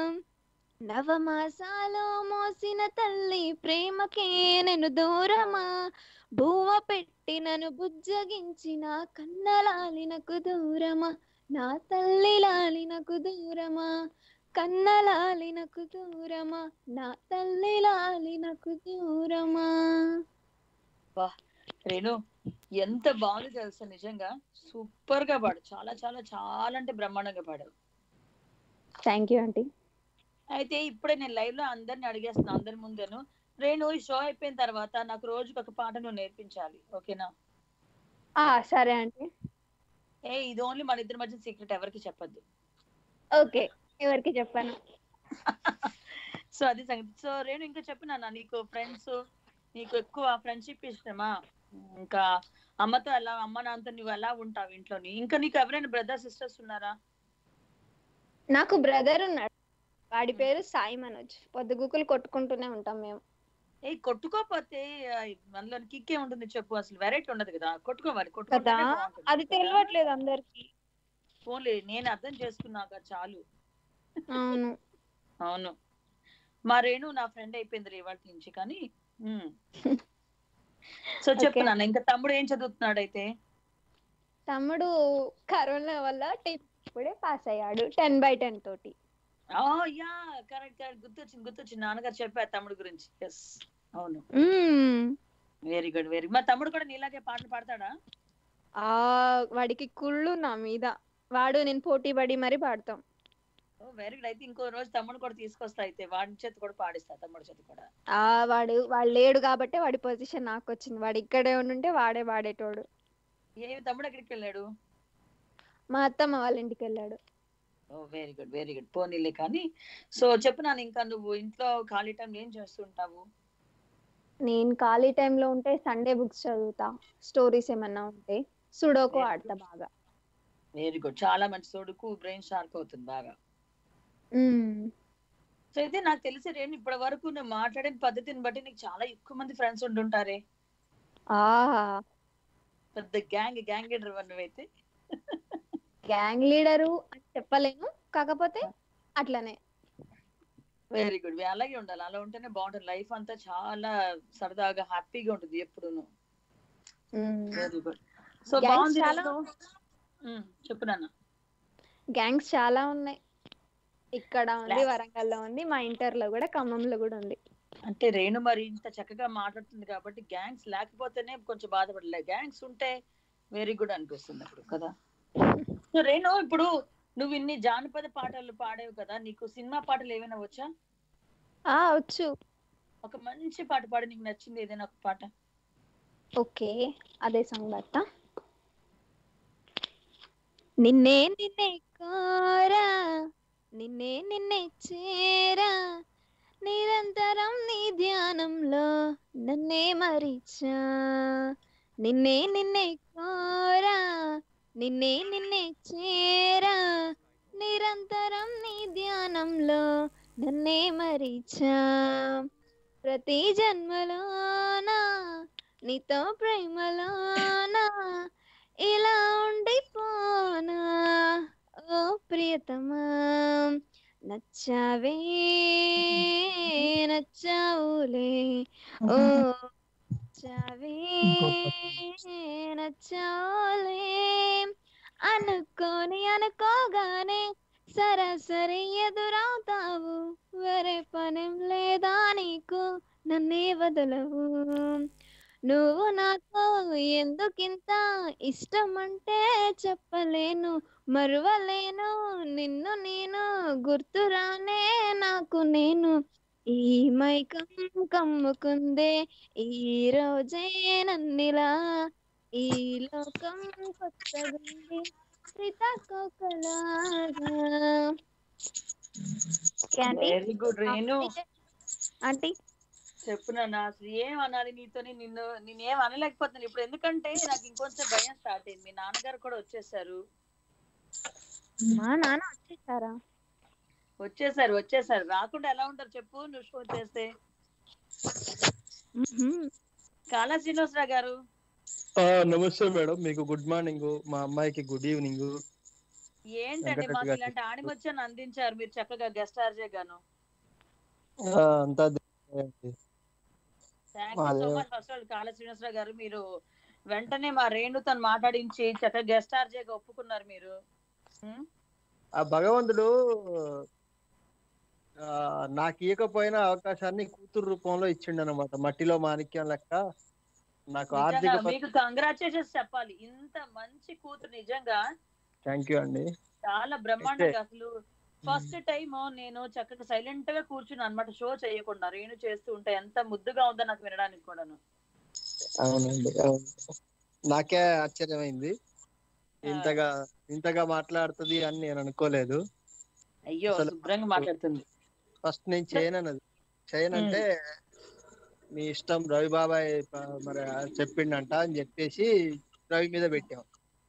S1: నవమాసాలు మోసిన తల్లి ప్రేమకే నేను దూరమా బువ్వ పెట్టి నన్ను బుజ్జగించిన కన్నలాలినకు దూరమా నా తల్లి లాలినకు దూరమా కన్నలాలినకు దూరమా నా తల్లి లాలినకు దూరమా
S2: వా రేణు ఎంత బాగుంది తెలుసా నిజంగా సూపర్ గా పాడు చాలా చాలా చాలా అంటే బ్రహ్మాండంగా పాడావు
S1: థ్యాంక్ యూ ఆంటీ
S2: అయితే ఇప్పుడే నేను లైవ్ లో అందరిని అడిగేస్తున్నా అందరి ముందేను రేణు ఈ షో అయిపోయిన తర్వాత నాకు రోజుకి ఒక పాట నువ్వు నేర్పించాలి ఓకేనా
S1: ఆ సరే ఆంటీ
S2: ఏ ఇది ఓన్లీ మన ఇద్దరి మధ్య సీక్రెట్ ఎవరికి చెప్పొద్దు
S1: ఓకే ఎవరికి చెప్పాను
S2: సో అది సంగతి సో రేణు ఇంకా చెప్పు నాన్న నీకు ఫ్రెండ్స్ నీకు ఎక్కువ ఫ్రెండ్షిప్ ఇష్టమా ఇంకా అమ్మతో ఎలా అమ్మ నాన్నతో నువ్వు ఎలా ఉంటావు ఇంట్లోని ఇంకా నీకు ఎవరైనా బ్రదర్ సిస్టర్స్ ఉన్నారా
S1: నాకు బ్రదర్ ఉన్నాడు వాడి పేరు సాయి మనోజ్ పొద్దుగుకులు కొట్టుకుంటూనే ఉంటాం మేము
S2: ఏ కొట్టుకోపోతే ఆ, మనలో కిక్కే ఉంటుంది చెప్పు అసలు వెరైటీ ఉండదు కదా కొట్టుకోవాలి
S1: కదా
S2: కొట్టుకుంటేనే బాగుంటుంది
S1: అది తెలియట్లేదు అందరికి
S2: ఓన్లీ నేను అర్థం చేసుకున్నాక చాలు
S1: అవును
S2: అవును మా రేణు నా ఫ్రెండ్ అయిపోయింది ఇవాళ నుంచి కానీ ఉమ్. సో చెప్పు
S1: Okay.
S2: నాన్న ఇంకా తమ్ముడు ఏం చదువుతున్నాడు అయితే
S1: తమ్ముడు కరోనా వల్ల టెన్త్ ఇప్పుడే పాస్ అయ్యాడు టెన్ బై టెన్ తోటి
S2: ఓ యా కరెక్ట్ కరెక్ట్ గుర్తొచ్చింది గుర్తొచ్చింది నాన్నగారు చెప్పారు తమ్ముడు గురించి ఎస్ అవును
S1: మ్మ్.
S2: వెరీ గుడ్ వెరీ మా తమ్ముడు కూడా నీలాగే పాటలు పాడతాడా
S1: ఆ వాడికి కుళ్ళు నా మీద వాడు నేను పోటీ పడి మరి పాడతాం
S2: ఓ వెరీ గుడ్ అయితే ఇంకో రోజు తమ్ముడు కూడా తీసుకొస్తా అయితే వాడి చేతి కూడా పాడిస్తా తమ్ముడు చేతి కూడా
S1: ఆ వాడు వాడు లేడు కాబట్టి వాడి పొజిషన్ నాకు వచ్చింది వాడు ఇక్కడే ఉండుంటే వాడే వాడేటోడు
S2: ఏ తమ్ముడు ఎక్కడికి వెళ్ళాడు
S1: మా అత్తమ్మ వాళ్ళ ఇంటికి వెళ్ళాడు
S2: oh very good very good పోనీలే కానీ సో చెప్పు నాన్న ఇంకా నువ్వు ఇంట్లో ఖాళీ టైం ఏం చేస్తుంటావు
S1: నేను ఖాళీ టైంలో ఉంటే సండే బుక్స్ చదువుతా స్టోరీస్ ఏమన్నా ఉంటే సుడోకు
S2: Very
S1: ఆడతా బాగా
S2: వెరీ గుడ్ చాలా మంచి తోడుకు బ్రెయిన్ షార్ప్ అవుతుంది బాగా
S1: మ్మ్.
S2: సో అయితే నాకు తెలిసి రేణు ఇప్పటి వరకు నువ్వు మాట్లాడిన పద్ధతిని బట్టి నీకు చాలా ఎక్కువ మంది ఫ్రెండ్స్ ఉంటుంటారే
S1: ఆహా
S2: పెద్ద గ్యాంగ్ గ్యాంగ్ లీడర్ నువ్వైతే
S1: గ్యాంగ్ లీడరు అని చెప్పలేను కాకపోతే అట్లనే
S2: వెరీ గుడ్ అలాగే ఉండాలి అలా ఉంటేనే బాగుంటుంది లైఫ్ అంతా చాలా సరదాగా హ్యాపీగా ఉంటుంది ఎప్పుడును వెరీ గుడ్ సో
S1: Gangs
S2: బాగుంది
S1: చాలా-
S2: రేణు. ఉమ్, చెప్పు నాన్న
S1: గ్యాంగ్స్ చాలా ఉన్నాయి ఇక్కడ ఉంది
S2: Class.
S1: వరంగల్లో ఉంది మా ఇంటర్ లో కూడా ఖమ్మంలో కూడా ఉంది
S2: అంటే రేణు మరి ఇంత చక్కగా మాట్లాడుతుంది కాబట్టి గ్యాంగ్స్ లేకపోతేనే కొంచెం బాధపడలే గ్యాంగ్స్ ఉంటే వెరీ గుడ్ అనిపిస్తుంది అప్పుడు కదా సో రేణు ఇప్పుడు నువ్వు ఇన్ని జానపద పాటలు పాడేవు కదా నీకు సినిమా పాటలు ఏమైనా వచ్చా
S1: ఆ వచ్చు
S2: ఒక మంచి పాట పాడి నీకు నచ్చింది ఏదైనా ఒక పాట
S1: ఓకే అదే సాంగ్ బట్ట నిన్నే నిన్నే కోరా నిన్నే నిన్నే చేరా నిరంతరం నీ ధ్యానంలో నన్నే మరిచా నిన్నే నిన్నే కోరా నిన్నే నిన్నే చేరా నిరంతరం నీ ధ్యానంలో నన్నే మరిచా ప్రతి జన్మలోనా నీతో ప్రేమలోనా ఇలా ఉండిపోనా ఓ ప్రియతమా నచ్చావే నచ్చావులే ఓ నచ్చావే నచ్చావులే అనుకోని అనుకోగానే సరాసరి ఎదురవుతావు వేరే పనేం లేదా నీకు నన్నే వదలవు నువ్వు నాకు ఎందుకింత ఇష్టం అంటే చెప్పలేను మరువలేను నిన్ను నేను గుర్తురానే నాకు నేను ఈ మైకం కమ్ముకుందే ఈ రోజే నన్నిలా ఈ లోకం కొత్తగుంది సీతాకోకలాగా
S2: వెరీ గుడ్ రేణు
S1: ఆంటీ
S2: చెప్పు నాన్న అసలు ఏం అనాలి నీతోని నిన్ను నేను ఏం అనలేకపోతున్నాను ఇప్పుడు ఎందుకంటే నాకు ఇంకొంచెం భయం స్టార్ట్ అయింది మీ నాన్నగారు కూడా వచ్చేసారు
S1: మా నాన్న వచ్చేసారా
S2: వచ్చేసారు వచ్చేసారు రాకుండా ఎలా ఉంటారు చెప్పు నువ్వు షో చేస్తే కాళా శ్రీనివాసరావు గారు
S12: ఆ, నమస్తే మేడం మీకు గుడ్ మార్నింగ్ మా అమ్మాయికి గుడ్ ఈవినింగ్
S2: ఏంటండి
S12: వెంకటరెడ్డి
S2: మాకు
S12: గారు
S2: ఇలాంటి ఆణిమొచ్చాను అందించారు మీరు చక్కగా గెస్ట్ ఆర్జే గాను
S12: అంతా దేవుడే.
S2: థ్యాంక్ యూ సో
S12: మాదే-
S2: much first all Kala Srinivasarao గారు మీరు వెంటనే మా రేణుతో మాట్లాడించి చక్కగా గెస్ట్ ఆర్జేగా ఒప్పుకున్నారు మీరు ఉం?
S12: ఆ భగవంతుడు ఆ, నాకు ఇవ్వకపోయిన అవకాశాన్ని కూతురు రూపంలో ఇచ్చిండు అనమాట మట్టిలో మాణిక్యం లెక్క నాకు ఆర్థిక
S2: నిజంగా మీకు కంగ్రాచులేషన్స్ చెప్పాలి ఇంత మంచి కూతురు నిజంగా
S12: థ్యాంక్ యూ అండి
S2: చాలా బ్రహ్మాండంగా అసలు ఫస్ట్ టైం నేను చక్కగా సైలెంట్ గా కూర్చుని అనమాట షో చేయకుండా రేణు చేస్తూ ఉంటే ఎంత ముద్దుగా ఉందో నాకు వినడానికి కూడాను
S12: అవునండి అవును నాకే ఆశ్చర్యమైంది ఇంతగా ఇంతగా మాట్లాడుతుంది అని నేను అనుకోలేదు
S2: అయ్యో
S12: అసలు
S2: శుభ్రంగా మాట్లాడుతుంది
S12: ఫస్ట్ నేను చేయనన్నది చేయనంటే మీ ఇష్టం రవి బాబాయ్ ప- మరి చెప్పిండంట అని చెప్పేసి రవి మీద పెట్టాం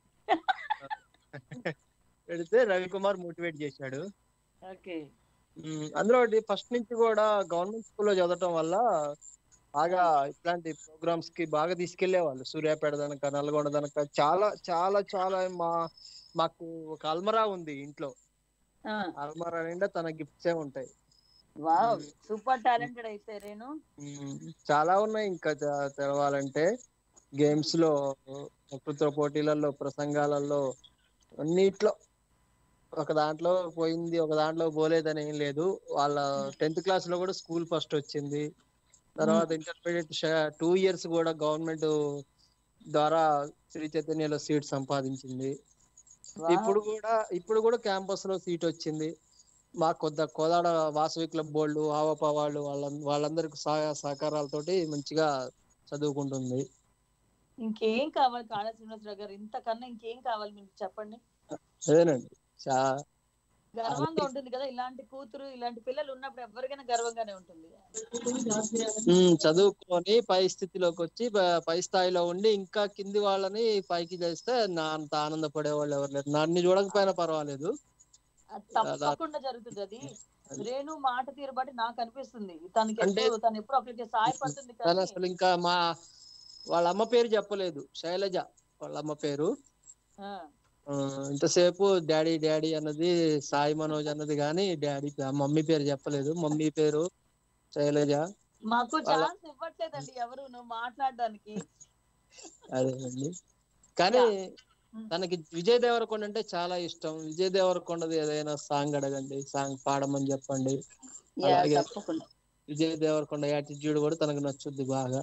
S12: పెడితే రవికుమార్ మోటివేట్ చేశాడు
S2: ఓకే
S12: ఉమ్, అందులో ఫస్ట్ నుంచి కూడా గవర్నమెంట్ స్కూల్లో చదవటం వల్ల బాగా ఇట్లాంటి ప్రోగ్రామ్స్ కి బాగా తీసుకెళ్లేవాళ్ళు సూర్యాపేట దనక నల్గొండ దనక చాలా చాలా చాలా మా మాకు ఒక అల్మరా ఉంది ఇంట్లో అల్మరా నిండా తన గిఫ్ట్స్ ఏ ఉంటాయి
S2: వావ్ సూపర్ టాలెంటెడ్ అయితే రేణు
S12: ఉమ్, చాలా ఉన్నాయి ఇంకా చ- తెలవాలంటే గేమ్స్ లో వక్తృత్వ పోటీలలో ప్రసంగాలలో అన్నిట్లో ఒక దాంట్లో పోయింది ఒక దాంట్లో పోలేదని ఏం లేదు వాళ్ళ టెన్త్ క్లాస్ లో కూడా స్కూల్ ఫస్ట్ వచ్చింది తర్వాత ఇంటర్మీడియట్ టూ ఇయర్స్ కూడా గవర్నమెంట్ ద్వారా శ్రీ చైతన్యలో సీట్ సంపాదించింది ఇప్పుడు కూడా ఇప్పుడు కూడా క్యాంపస్ లో సీట్ వచ్చింది మా కొద్ద కోదాడ వాసవి క్లబ్ వాళ్ళు ఆవప వాళ్ళు వాళ్ళ వాళ్ళందరికి సహాయ సహకారాలతోటి మంచిగా చదువుకుంటుంది
S2: ఇంకేం కావాలి కాళా శ్రీనివాసరావు గారు ఇంతకన్నా ఇంకేం కావాలి మీకు చెప్పండి
S12: అదేనండి చా
S2: గర్వంగా ఉంటుంది కదా ఇలాంటి కూతురు ఇలాంటి పిల్లలు ఉన్నప్పుడు ఎవరికైనా గర్వంగానే ఉంటుంది
S12: ఉమ్, చదువుకొని పై స్థితిలోకి వచ్చి ప- పై స్థాయిలో ఉండి ఇంకా కింది వాళ్ళని పైకి చేస్తే నా అంత ఆనందపడే వాళ్ళు ఎవరు లేరు నన్ను చూడకపోయినా పర్వాలేదు
S2: అది తప్పకుండా జరుగుతుంది అది రేణు మాట తీరు బట్టి నాకు అనిపిస్తుంది తనకి
S12: అంటే-
S2: ఎప్పుడు తను ఎప్పుడు ఒకరికి సహాయపడుతుంది
S12: తను
S2: కానీ
S12: అసలు ఇంకా మా వాళ్ళ అమ్మ పేరు చెప్పలేదు శైలజ వాళ్ళ అమ్మ పేరు
S2: ఆ,
S12: ఆ, ఇంతసేపు డాడీ డాడీ అన్నది సాయి మనోజ్ అన్నది కానీ డాడీ మమ్మీ పేరు చెప్పలేదు మమ్మీ పేరు శైలజ
S2: మాకు
S12: వాళ్ళ-
S2: ఛాన్స్ ఇవ్వట్లేదండి ఎవరు నువ్వు మాట్లాడడానికి
S12: అదేనండి కానీ తనకి విజయ్ దేవరకొండ అంటే చాలా ఇష్టం విజయ్ దేవరకొండది ఏదైనా సాంగ్ అడగండి సాంగ్ పాడమని చెప్పండి
S2: యా,
S12: అలాగే
S2: తప్పకుండా
S12: విజయ్ దేవరకొండ యాటిట్యూడ్ కూడా తనకు నచ్చుద్ది బాగా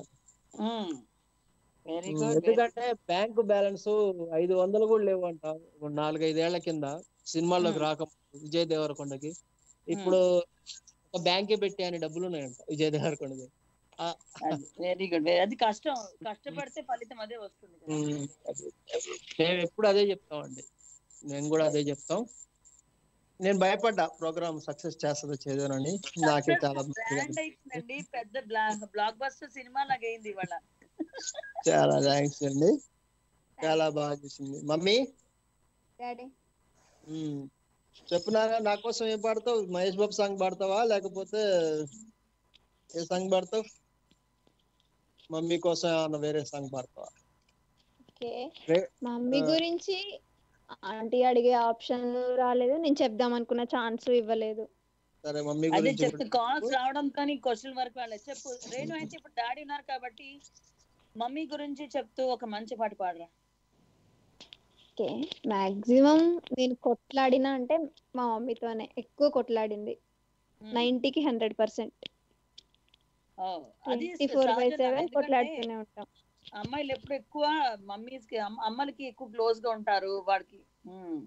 S2: వెరీ
S12: ఉమ్,
S2: గుడ్
S12: ఎందుకంటే బ్యాంకు బ్యాలెన్స్ ఐదు వందలు కూడా లేవంట ఒక నాలుగైదేళ్ల కింద సినిమాల్లోకి
S2: ఉమ్.
S12: రాక విజయ్ దేవరకొండకి ఇప్పుడు ఒక బ్యాంకే పెట్టి ఆయన డబ్బులు ఉన్నాయంట విజయ్ దేవరకొండకి ఆ,
S2: వెరీ గుడ్ అది కష్టం కష్టపడితే ఫలితం అదే వస్తుంది కదా.
S12: ఉమ్, అది, అది. మేము ఎప్పుడు అదే చెప్తామండి మేము కూడా అదే చెప్తాం నేను భయపడ్డా ప్రోగ్రామ్ సక్సెస్ చేస్తుందో చేదోనని నాకే చాలా బాధగా
S2: బ్రాండ్ అయిపోయిందండి పెద్ద బ్లాక్ బ్లాక్ బస్టర్ సినిమా లాగా అయింది ఇవాళ
S12: చాలా థ్యాంక్స్ అండి చాలా బాగా చేసింది మమ్మీ
S1: డాడీ
S12: ఉమ్, చెప్పునారా నా కోసం ఏం పాడతావు మహేష్ బాబు సాంగ్ పాడతావా లేకపోతే ఏ సాంగ్ పాడతావు మమ్మీ కోసం ఏమన్నా వేరే సాంగ్ పాడతావా
S1: ఓకే
S12: రే-
S1: మమ్మీ
S12: ఆ.
S1: గురించి ఆంటీ అడిగే ఆప్షన్ రాలేదు నేను చెప్దాం అనుకున్న ఛాన్స్ ఇవ్వలేదు
S12: సరే మమ్మీ
S2: అదే
S12: గురించి
S2: చెప్తూ కాల్స్ రావడంతో క్వశ్చన్ వరకు వాళ్ళే చెప్పు రేణు అయితే ఇప్పుడు డాడీ ఉన్నారు కాబట్టి మమ్మీ గురించి చెప్తూ ఒక మంచి పాట పాడరా
S1: ఓకే మాక్సిమం నేను కొట్లాడినా అంటే మా మమ్మీతోనే ఎక్కువ కొట్లాడింది నైన్టీకి హండ్రెడ్ పర్సెంట్
S2: ఓ, అది
S1: ట్వంటీ ఫోర్ బై
S2: సహజం.
S1: సెవెన్
S2: ఎందుకంటే
S1: కొట్లాడుతూనే ఉంటాం
S2: అమ్మాయిలు ఎప్పుడు ఎక్కువ మమ్మీస్ కి అమ్మ- అమ్మలకి ఎక్కువ క్లోజ్ గా ఉంటారు వాడికి ఉమ్.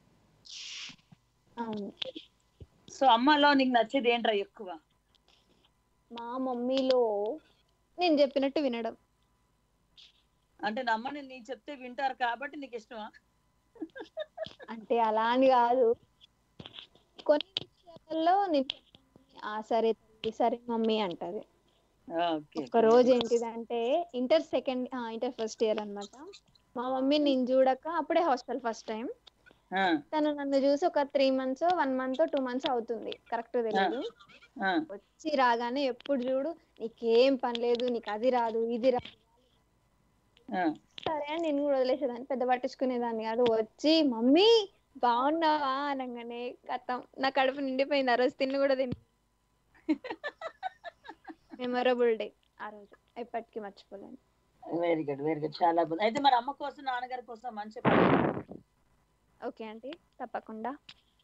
S1: అవును
S2: సో అమ్మలో నీకు నచ్చేది ఏంట్రా ఎక్కువ
S1: మా మమ్మీలో నేను చెప్పినట్టు వినడం
S2: అంటే నా అమ్మని నీ చెప్తే వింటారు కాబట్టి నీకు ఇష్టమా
S1: అంటే అలా అని కాదు కొన్ని విషయాల్లో నేను ఆ సరే తల్లి సరే మమ్మీ అంటది
S2: ఓకే
S1: ఒక రోజు ఏంటిదంటే inter second inter first year అన్నమాట మా మమ్మీ నేను చూడక అప్పుడే హాస్టల్ ఫస్ట్ టైం తను నన్ను చూసి ఒక three months one month two months అవుతుంది కరెక్ట్ తెలియదు వచ్చి రాగానే ఎప్పుడు చూడు నీకేం పని లేదు నీకు అది రాదు ఇది రాదు సరే అని నేను కూడా వదిలేసేదాన్ని పెద్ద పట్టించుకునేదాన్ని కాదు వచ్చి మమ్మీ బాగున్నావా అనగానే కథం నా కడుపు నిండిపోయింది ఆ రోజు తిని కూడా తిని మెమొరబుల్ డే ఆ రోజు ఎప్పటికీ మర్చిపోలేను
S2: వెరీ గుడ్ వెరీ గుడ్ చాలా బాగుంది అయితే మరి అమ్మ కోసం నాన్నగారి కోసం మంచి పాట
S1: ఓకే ఆంటీ తప్పకుండా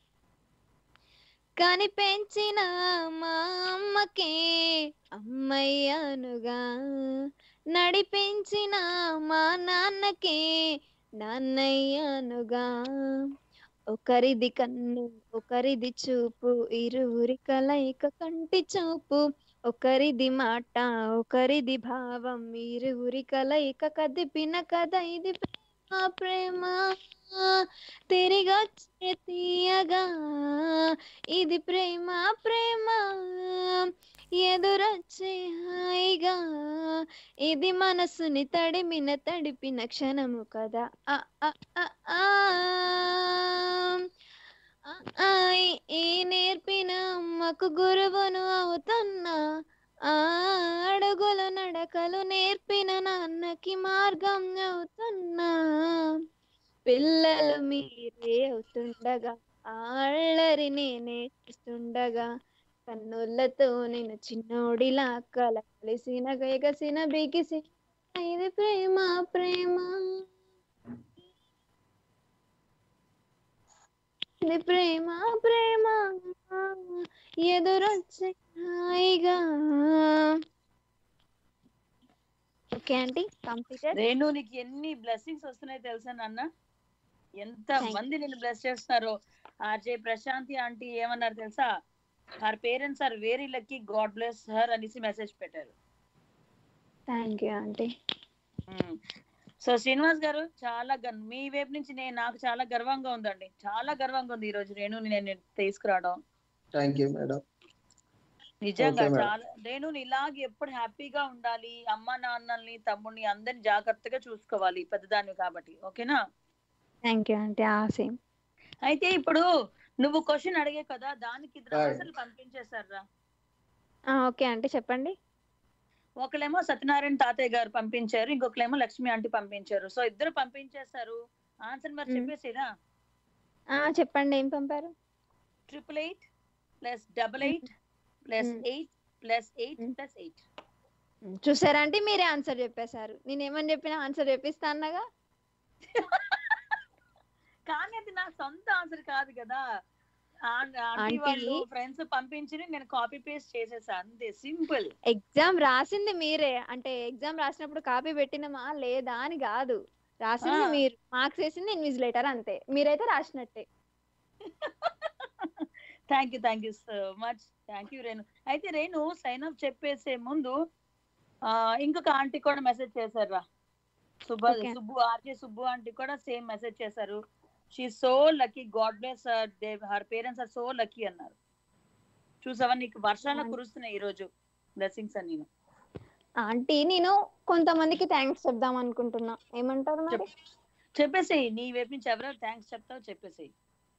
S1: కాని పెంచిన మా అమ్మకే అమ్మయ్యానుగా నడిపించిన మా నాన్నకే నాన్నయ్యానుగా ఒకరిది కన్ను ఒకరిది చూపు ఇరువురి కలయిక కంటి చూపు ఒకరిది మాట ఒకరిది భావం ఇరువురి కలయిక కదిపిన కథ ఇది ప్రేమ ప్రేమ తిరిగొచ్చే తీయగా ఇది ప్రేమ ప్రేమ ఎదురొచ్చే హాయిగా ఇది మనసుని తడిమిన తడిపిన క్షణము కదా ఆ, ఆ, ఆ, ఆ. ఆ, ఆ, ఈ- ఈ నేర్పిన అమ్మకు గురువును అవుతున్నా ఆ అడుగుల నడకలు నేర్పిన నాన్నకి మార్గం అవుతున్నా పిల్లలు మీరే అవుతుండగా ఆళ్ళరి నేనే చూస్తుండగా కన్నులతో నేను చిన్నోడిలా కల కలిసిన ఎగసిన బిగిసి ఇది ప్రేమ ప్రేమ ఇది ప్రేమ ప్రేమ ఎదురొచ్చే హాయిగా ఓకే ఆంటీ కంప్లీటెడ్
S2: రేణు నీకు ఎన్ని బ్లెస్సింగ్స్ వస్తున్నాయి తెలుసా నాన్న ఎంత మంది నిన్ను బ్లెస్ చేస్తున్నారో ఆర్జే ప్రశాంతి ఆంటీ ఏమన్నారు తెలుసా her parents are very lucky god bless her అనేసి మెసేజ్ పెట్టారు
S1: thank you aunty
S2: so Srinivas గారు చాలా గర్- మీ వైపు నుంచి నేను నాకు చాలా గర్వంగా ఉందండి చాలా గర్వంగా ఉంది ఈ రోజు రేణు నేను తీసుకురావడం
S12: థ్యాంక్ యూ మేడం
S2: నిజంగా
S12: Okay, madam.
S2: చాలా నేను ఇలాగే ఎప్పుడు హ్యాపీగా ఉండాలి అమ్మ నాన్నల్ని తమ్ముడిని అందరిని జాగ్రత్తగా చూసుకోవాలి పెద్దదాన్ని కాబట్టి ఓకేనా
S1: థ్యాంక్ యూ ఆంటీ ఆ సేమ్
S2: అయితే ఇప్పుడు నువ్వు క్వశ్చన్ అడిగే కదా దానికి ఇద్దరు
S12: Right.
S2: ఆన్సర్లు పంపించేశారా
S1: ఓకే ఆంటీ చెప్పండి
S2: ఒకళ్ళేమో సత్యనారాయణ తాతయ్య గారు పంపించారు ఇంకొకళ్ళేమో లక్ష్మి ఆంటీ పంపించారు సో ఇద్దరు పంపించేశారు ఆన్సర్ మరి
S1: మ్మ్.
S2: చెప్పేసిరా
S1: ఆ చెప్పండి ఏం పంపారు
S2: triple eight plus double eight plus
S1: hmm.
S2: Eight plus eight plus eight
S1: చూసారా అంటే మీరే ఆన్సర్ చెప్పేశారు నేను ఏమని చెప్పినా ఆన్సర్ చెప్పిస్తా అన్నగా
S2: కానీ అది నా సొంత ఆన్సర్ కాదు కదా ఆంటీ
S1: Aunty.
S2: వాళ్ళు ఫ్రెండ్స్ పంపించి నేను కాపీ పేస్ట్ చేసేసా అంతే సింపుల్
S1: ఎగ్జామ్ రాసింది మీరే అంటే ఎగ్జామ్ రాసినప్పుడు కాపీ పెట్టినమా లేదా అని కాదు రాసింది
S2: ఆ.
S1: మీరు మార్క్స్ వేసింది ఇన్విజిలేటర్ అంతే మీరైతే రాసినట్టే
S2: thank you thank you so much thank you Renu అయితే రేణు సైన్ అప్ చెప్పేసే ముందు ఆ, ఇంకొక ఆంటీ కూడా మెసేజ్ చేశారు Subba
S1: Okay.
S2: Subbu RJ Subbu aunty కూడా సేమ్ మెసేజ్ చేశారు she so lucky god bless her parents are so lucky అన్నారు చూసావా నీకు వర్షాలు
S1: Aunty.
S2: కురుస్తున్నాయి ఈ రోజు బ్లెస్సింగ్స్ అని నేను
S1: ఆంటీ నేను కొంతమందికి థ్యాంక్స్ చెప్దాం అనుకుంటున్నా ఏమంటారు మరి
S2: చెప్పేసేయి నీ వైపు నుంచి ఎవరెవరు థ్యాంక్స్ చెప్తావు చెప్పేసేయి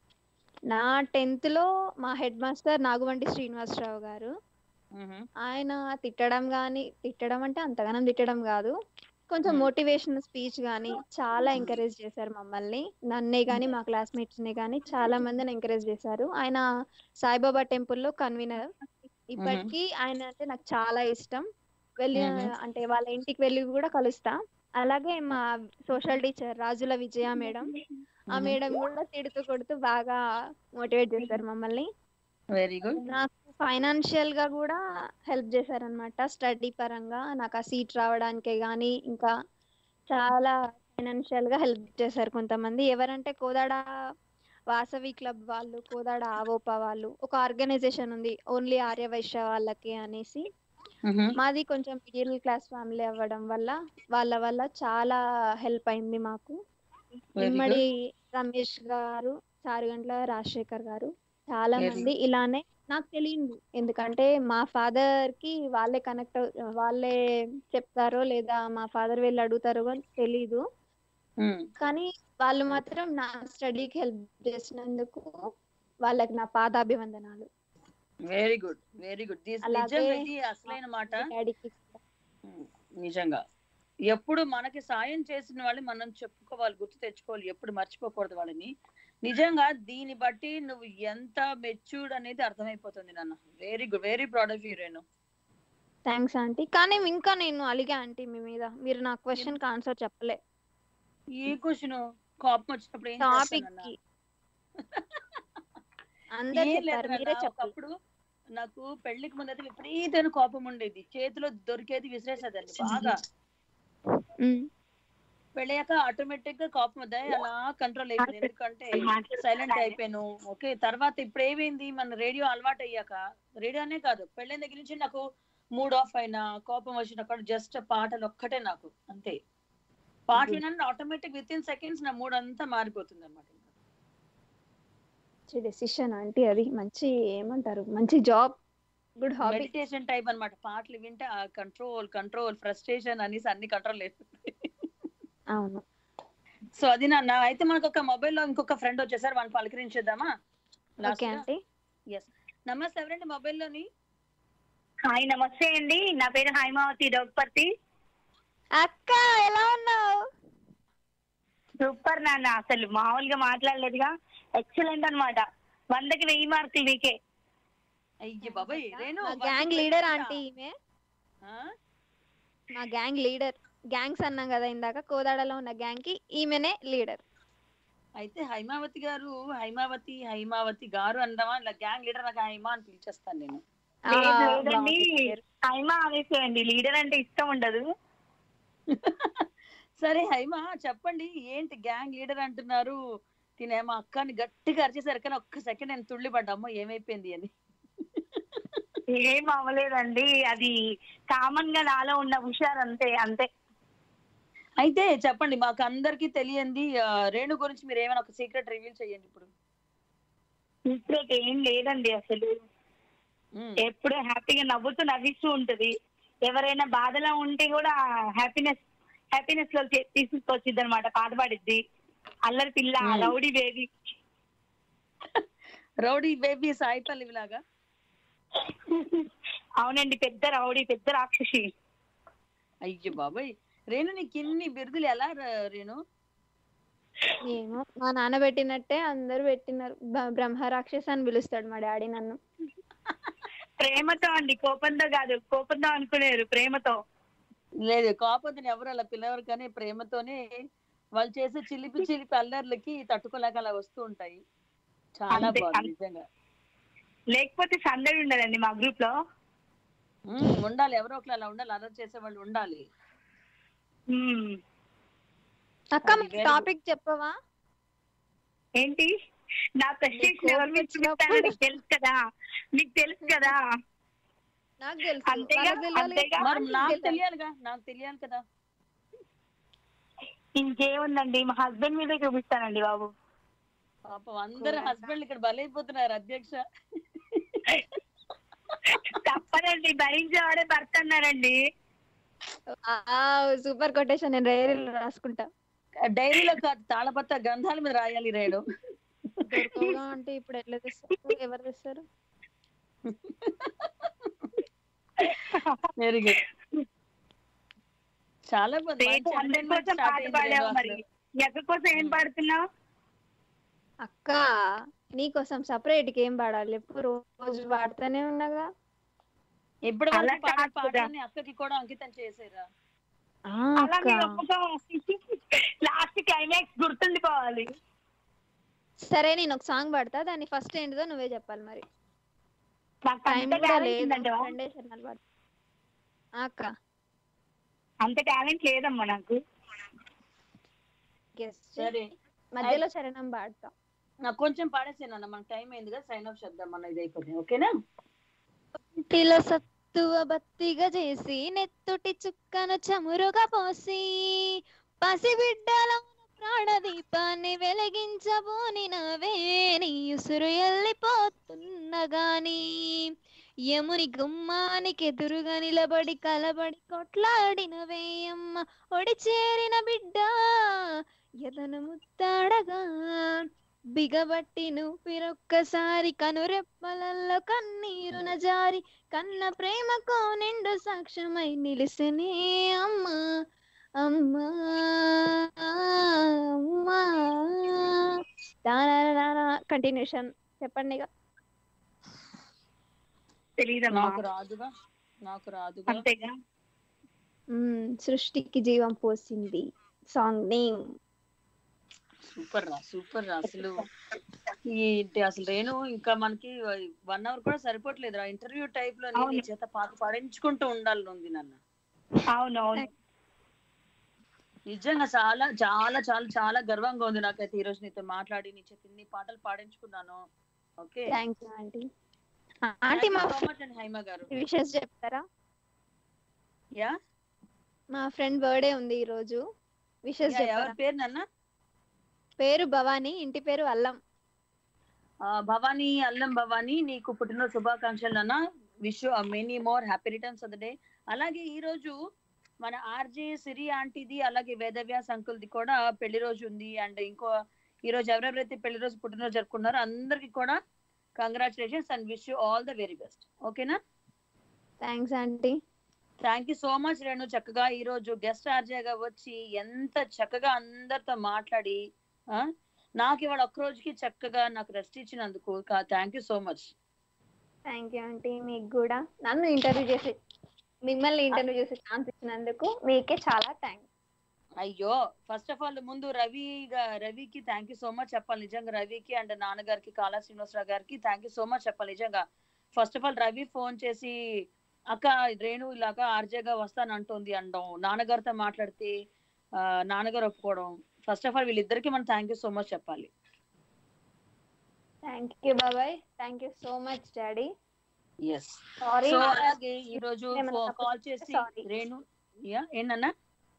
S1: నా టెన్త్ లో మా హెడ్ మాస్టర్ నాగువంటి శ్రీనివాసరావు గారు
S2: మ్హూ.
S1: ఆయన తిట్టడం గాని తిట్టడం అంటే అంతగానం తిట్టడం కాదు కొంచెం
S2: Hmm.
S1: మోటివేషనల్ స్పీచ్ గాని చాలా ఎంకరేజ్ చేశారు మమ్మల్ని నన్నే గాని మా క్లాస్మేట్స్ ని గాని చాలా మందిని ఎంకరేజ్ చేశారు ఆయన సాయిబాబా టెంపుల్ లో కన్వీనర్ ఇప్పటికీ ఆయన అంటే నాకు చాలా ఇష్టం వెళ్ళి
S2: Mhm.
S1: అంటే వాళ్ళ ఇంటికి వెళ్ళి కూడా కలుస్తా అలాగే మా social teacher Rajula Vijaya madam ఆ
S2: Mhm.
S1: మేడం కూడా తిడుతూ కొడుతూ బాగా మోటివేట్ చేశారు మమ్మల్ని
S2: వెరీ గుడ్
S1: నాకు ఫైనాన్షియల్ గా కూడా హెల్ప్ చేశారనమాట స్టడీ పరంగా నాకు ఆ సీట్ రావడానికే గానీ ఇంకా చాలా ఫైనాన్షియల్ గా హెల్ప్ చేశారు కొంతమంది ఎవరంటే కోదాడ వాసవి క్లబ్ వాళ్ళు కోదాడ ఆవోపా వాళ్ళు ఒక ఆర్గనైజేషన్ ఉంది ఓన్లీ ఆర్య వైశ్య వాళ్ళకి అనేసి మాది కొంచెం మిడిల్ క్లాస్ ఫ్యామిలీ అవ్వడం వల్ల వాళ్ళ వల్ల చాలా హెల్ప్ అయింది మాకు
S2: Very
S1: ఇమ్మడి రమేష్ గారు చారుగంట్ల రాజశేఖర్ గారు చాలా
S2: Yes.
S1: మంది ఇలానే నాకు తెలియదు ఎందుకంటే మా ఫాదర్ కి వాళ్ళే కనెక్ట్ వాళ్ళే చెప్తారో లేదా మా ఫాదర్ వెళ్ళి అడుగుతారో అని తెలీదు కానీ వాళ్ళు మాత్రం నా స్టడీకి హెల్ప్ చేసినందుకు వాళ్ళకి నా పాదాభివందనాలు
S2: very good very good this
S1: అలాగే
S2: నిజం ఇది అసలైన మాట
S1: డాడీకి
S2: ఉమ్, నిజంగా ఎప్పుడు మనకి సాయం చేసిన వాళ్ళని మనం చెప్పుకోవాలి గుర్తు తెచ్చుకోవాలి ఎప్పుడు మర్చిపోకూడదు వాళ్ళని నిజంగా దీన్ని బట్టి నువ్వు ఎంత మెచ్యూర్డ్ అనేది అర్థమైపోతుంది నాన్న very good very proud of you Renu
S1: thanks aunty కానీ ఇంకా నేను అలిగా ఆంటీ మీ మీద మీరు నా క్వశ్చన్ కి ఆన్సర్ చెప్పలే
S2: ఏ క్వశ్చన్ కోపం వచ్చినప్పుడు ఏం
S1: టాపిక్
S2: చేస్తానన్నా?
S1: కి అందరు
S2: ఏం
S1: చెప్పారు
S2: లేదు
S1: మీరే
S2: నాన్న,
S1: చెప్పాలి
S2: ఒకప్పుడు నాకు పెళ్లికి ముందు అయితే విపరీతమైన కోపం ఉండేది చేతిలో దొరికేది విసిరేసేదాన్ని బాగా పెళ్ళయ్యాక ఆటోమేటిక్ గా కోపం వద్దా అలా కంట్రోల్ అయిపోయింది ఎందుకంటే సైలెంట్ అయిపోయాను ఓకే తర్వాత ఇప్పుడు ఏమైంది మన రేడియో అలవాటు అయ్యాక రేడియోనే కాదు పెళ్ళైన దగ్గర నుంచి నాకు మూడ్ ఆఫ్ అయినా కోపం వచ్చినా కూడా జస్ట్ పాటలు ఒక్కటే నాకు అంతే పాట వినండి ఆటోమేటిక్ విత్ ఇన్ సెకండ్స్ నా మూడ్ అంతా మారిపోతుంది అనమాట
S1: మంచి డెసిషన్ ఆంటీ అది మంచి ఏమంటారు మంచి job good hobby
S2: meditation type అన్నమాట పాటలు వింటే ఆ కంట్రోల్ కంట్రోల్ ఫ్రస్ట్రేషన్ అనేసి అన్ని కంట్రోల్ అయిపోతుంది
S1: అవును
S2: సో అది నాన్న అయితే మనకు ఒక మొబైల్ లో ఇంకొక ఫ్రెండ్ వచ్చేసారు వాళ్ళని పలకరించేద్దామా
S1: ఓకే ఆంటీ
S2: ఎస్ నమస్తే ఎవరండి మొబైల్ లోని
S13: హాయ్ నమస్తే అండి నా పేరు హైమావతి దౌపర్తి
S1: అక్క ఎలా ఉన్నావు
S13: సూపర్ నాన్న అసలు మామూలుగా మాట్లాడలేదుగా ఎక్సలెంట్ అన్నమాట వందకి వెయ్యి మార్కులు మీకే
S2: అయ్యి బాబాయ్ రేణు
S1: మా గ్యాంగ్ లీడర్ ఆంటీ ఈమె మా గ్యాంగ్ లీడర్ గ్యాంగ్స్ అన్నాం కదా ఇందాక కోదాడలో ఉన్న గ్యాంగ్ కి ఈమెనే లీడర్
S2: అయితే హైమావతి గారు హైమావతి హైమావతి గారు అందామా ఇలా గ్యాంగ్ లీడర్ నాకు హైమా అని పిలిచేస్తాను నేను
S13: లేదు, లేదండి హైమా ఆవేశండి లీడర్ అంటే ఇష్టం ఉండదు
S2: సరే హైమా చెప్పండి ఏంటి గ్యాంగ్ లీడర్ అంటున్నారు తినేమో అక్కని గట్టిగా అరిచేసారు కానీ ఒక్క సెకండ్ నేను తుళ్ళి పడ్డామో ఏమైపోయింది అని
S13: ఏం అవ్వలేదండి అది కామన్ గా నాలో ఉన్న హుషారు అంతే అంతే
S2: అయితే చెప్పండి మాకు అందరికి తెలియంది ఆ, రేణు గురించి మీరు ఏమైనా ఒక సీక్రెట్ రివీల్ చేయండి ఇప్పుడు
S13: సీక్రెట్ ఏం లేదండి అసలు ఎప్పుడు హ్యాపీగా నవ్వుతూ నవ్విస్తూ ఉంటది ఎవరైనా బాధలో ఉంటే కూడా హ్యాపీనెస్ హ్యాపీనెస్ లో తీ- తీసుకొచ్చిద్ది అనమాట పాట పాడిద్ది అల్లరి పిల్ల
S2: Hmm.
S13: Rowdy baby
S2: rowdy baby Sai Pallavi లాగా
S13: అవునండి పెద్ద రౌడీ పెద్ద రాక్షసి
S2: అయ్యో బాబాయ్ రేణు నీకు ఇన్ని బిరుదులు ఎలా ర- రేణు
S1: ఏమో మా నాన్న పెట్టినట్టే అందరు పెట్టినారు బ- బ్రహ్మ రాక్షస్ అని పిలుస్తాడు మా డాడీ నన్ను
S13: ప్రేమతో అండి కోపంతో కాదు కోపంతో అనుకునేరు ప్రేమతో
S2: లేదు కాకపోతే ఎవరు అలా పిల్లవారు కానీ ప్రేమతోనే వాళ్ళు చేసే చిలిపి చిలిపి అల్లర్లకి తట్టుకోలేక అలా వస్తూ ఉంటాయి చాలా
S13: అంతే,
S2: బాగుంది
S13: అంతే.
S2: నిజంగా
S13: లేకపోతే సందడి ఉండదండి మా గ్రూప్ లో
S2: ఉమ్, ఉండాలి ఎవరో ఒకరు అలా ఉండాలి అల్లరి చేసే వాళ్ళు ఉండాలి
S1: అక్క
S2: అది very
S1: టాపిక్ చెప్పవా
S13: ఏంటి నా ప్రెస్టేజ్ ఎవరి మీద చూపిస్తానో నీకు తెలుసు కదా నీకు తెలుసు కదా
S1: నాకు తెలుసు
S13: అంతేగా
S1: వాళ్ళకి తెలియాలి
S13: అంతేగా
S2: మరి నాకు తెలియాలిగా నాకు తెలియాలి కదా
S13: ఇంకేముందండి మా హస్బెండ్ మీద చూపిస్తానండి బాబు
S2: పాపం అందరు హస్బెండ్ ఇక్కడ బలైపోతున్నారు అధ్యక్ష
S13: తప్పదండి భరించేవాడే భర్త అన్నారండి
S1: సూపర్ కొటేషన్ నేను డైరీలో రాసుకుంటా
S2: డైరీలో కాదు తాళపత్ర గంధాల మీద రాయాలి రేణు
S1: దొరకవుగా అంటే ఇప్పుడు ఎట్లా తెస్తారు ఎవరు తెస్తారు
S2: వెరీ గుడ్ చాలా బాగుంది
S13: రేపు
S2: మంచి
S13: అందరి
S2: entertainment
S13: కోసం
S2: start
S13: పాట
S2: అయింది
S13: పాడావు
S2: రేణు
S13: మరి
S2: అసలు.
S13: ఎక్క కోసం ఏం పాడుతున్నావు
S1: అక్క నీకోసం సపరేట్ కి ఏం పాడాలి ఎప్పుడు రోజు పాడుతూనే ఉన్నాగా
S2: ఇప్పుడు
S13: అలా
S2: వరకు పాడిన
S13: కాదు కదా.
S2: పాటలన్నీ అక్కకి కూడా అంకితం చేసేరా
S13: అలా మీరు ఒప్పుకో లాస్ట్ క్లైమాక్స్ గుర్తుండిపోవాలి
S1: సరే నేను ఒక సాంగ్ పాడతా దాన్ని ఫస్ట్ ఏంటిదో నువ్వే చెప్పాలి మరి
S13: నాకు
S1: టైం
S13: అంత
S1: కూడా
S13: talent
S1: లేదు
S13: ఉందంటవా?
S1: రెండే చరణాలు పాడు ఆ అక్క
S13: అంత టాలెంట్ లేదమ్మా నాకు
S1: గెస్
S2: సరే
S1: మధ్యలో చరణం పాడతా
S2: నాకు కొంచెం పాడేసాను మనకు టైం అయింది కదా సైన్ ఆఫ్ చేద్దాం మన ఇది అయిపోతుంది ఓకేనా
S1: ఇంటిలో సత్తువ బత్తిగా చేసి నెత్తుటి చుక్కను చమురుగా పోసి పసిబిడ్డల ప్రాణదీపాన్ని వెలిగించబోని నవే నీ ఉసురు ఎల్లిపోతున్నగాని యముని గుమ్మానికి ఎదురుగా నిలబడి కలబడి కొట్లాడిన వేయమ్మ ఒడి చేరిన బిడ్డ ఎదను ముత్తాడగా బిగబట్టి నువ్విరొక్కసారి కనురెప్పలల్లో కన్నీరున జారి కన్న ప్రేమకు నిండు సాక్ష్యమై నిలిసినే అమ్మా అమ్మా అమ్మా కంటిన్యూషన్ చెప్పండి ఇక
S13: తెలీదమ్మా
S2: నాకు రాదుగా నాకు రాదుగా
S13: అంతేగా
S1: మ్మ్, సృష్టికి జీవం పోసింది సాంగ్ నేమ్
S2: సూపర్ రా సూపర్ రా అసలు ఏంటి అసలు రేణు ఇంకా మనకి వన్ అవర్ కూడా సరిపోవట్లేదు రా ఇంటర్వ్యూ టైప్ లో నీ
S13: అవును.
S2: చేత పాట పాడించుకుంటూ ఉండాలి ఉంది నన్ను
S13: అవును అవును
S2: నిజంగా చాలా చాలా చాలా చాలా గర్వంగా ఉంది నాకైతే ఈ రోజు నీతో మాట్లాడి నీ చేత ఇన్ని పాటలు పాడించుకున్నాను okay
S1: thank you aunty aunty మా
S2: అండ్ హైమ గారు
S1: విషెస్ చెప్తారా
S2: యా
S1: మా ఫ్రెండ్ బర్త్డే ఉంది ఈ రోజు విషెస్
S2: యా, ఎవరి
S1: చెప్తారా
S2: పేరు నాన్న
S1: పేరు భవానీ ఇంటి పేరు అల్లం
S2: ఆ, భవానీ అల్లం భవానీ నీకు పుట్టినరోజు శుభాకాంక్షలు నాన్న wish many more happy returns of the day అలాగే ఈ రోజు మన ఆర్జే సిరి ఆంటీది అలాగే వేదవ్యాస్ అంకుల్ది కూడా పెళ్లి రోజు ఉంది అండ్ ఇంకో ఈ రోజు ఎవరెవరైతే పెళ్లి రోజు పుట్టినరోజు జరుపుకున్నారో అందరికి కూడా congratulations and wish you all the very best ఓకేనా
S1: thanks aunty
S2: thank you so much Renu చక్కగా ఈ రోజు గెస్ట్ ఆర్జేగా వచ్చి ఎంత చక్కగా అందరితో మాట్లాడి ఆ, నాకు ఇవాళ ఒక్క రోజుకి చక్కగా నాకు రెస్ట్ ఇచ్చినందుకు thank you so much
S1: thank you aunty మీకు కూడా నన్ను ఇంటర్వ్యూ చేసి మిమ్మల్ని ఇంటర్వ్యూ చేసే ఛాన్స్ ఇచ్చినందుకు మీకే చాలా థ్యాంక్స్
S2: అయ్యో ఫస్ట్ ఆఫ్ ఆల్ ముందు రవి గా- రవికి థ్యాంక్ యూ సో మచ్ చెప్పాలి నిజంగా రవికి అండ్ నాన్నగారికి కాళా శ్రీనివాసరావు గారికి థ్యాంక్ యూ సో మచ్ చెప్పాలి నిజంగా first of all Ravi phone చేసి అక్క రేణు ఇలాగా ఆర్జేగా వస్తాను అంటుంది అనడం నాన్నగారితో మాట్లాడితే ఆ, నాన్నగారు ఒప్పుకోవడం ఫస్ట్ ఆఫ్ ఆల్ వీళ్ళిద్దరికి మనం థ్యాంక్ యూ సో మచ్ చెప్పాలి
S1: థ్యాంక్ యూ బాబాయ్ thank you so much daddy
S2: yes
S1: sorry
S2: so అలాగే ఈ రోజు
S1: ఏమన్నా తప్పు
S2: కాల్ చేసి
S1: sorry.
S2: రేణు యా ఏంటన్నా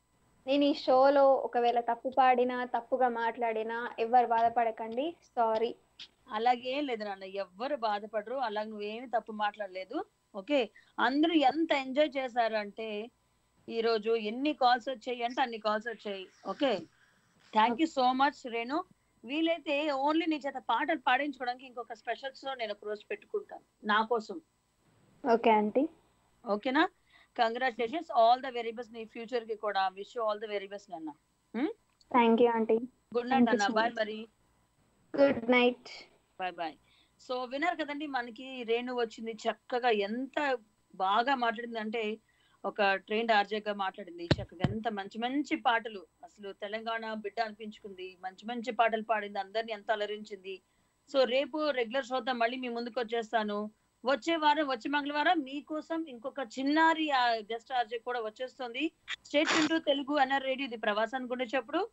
S1: నేను ఈ షోలో ఒకవేళ తప్పు పాడినా తప్పుగా మాట్లాడినా ఎవరు బాధపడకండి సారీ
S2: అలాగే లేదు నాన్న ఎవ్వరు బాధపడరు అలా నువ్వేమి తప్పు మాట్లాడలేదు ఓకే అందరూ ఎంత ఎంజాయ్ చేశారు అంటే ఈ రోజు ఎన్ని కాల్స్ వచ్చాయి అంటే అన్ని కాల్స్ వచ్చాయి okay thank you so much Renu వీలైతే ఓన్లీ నీ చేత పాటలు పాడించుకోవడానికి ఇంకొక స్పెషల్స్ లో నేను ఒక రోజు పెట్టుకుంటాను నా కోసం
S1: ఓకే ఆంటీ
S2: ఓకేనా congratulations all the very best నీ ఫ్యూచర్ కి కూడా wish all the very best నాన్న
S1: thank you aunty
S2: good night
S1: Thank you
S2: అన్న
S1: so
S2: బాయ్
S1: much.
S2: మరి
S1: good night
S2: bye bye so విన్నారు కదండి మనకి రేణు వచ్చింది చక్కగా ఎంత బాగా మాట్లాడింది అంటే ఒక ట్రైన్ గా మాట్లాడింది చక్కగా ఎంత మంచి మంచి పాటలు అసలు తెలంగాణ బిడ్డ అనిపించుకుంది మంచి మంచి పాటలు పాడింది అందరిని ఎంత అలరించింది సో రేపు రెగ్యులర్ షోతో మళ్ళీ మీ ముందుకు వచ్చేస్తాను వచ్చే వారం వచ్చే మంగళవారం మీకోసం ఇంకొక చిన్నారి గెస్ట్ ఆర్జే కూడా వచ్చేస్తుంది స్టేట్ టు తెలుగు అన్న రేడియో ఇది ప్రవాసానికి ఉండే చెప్పుడు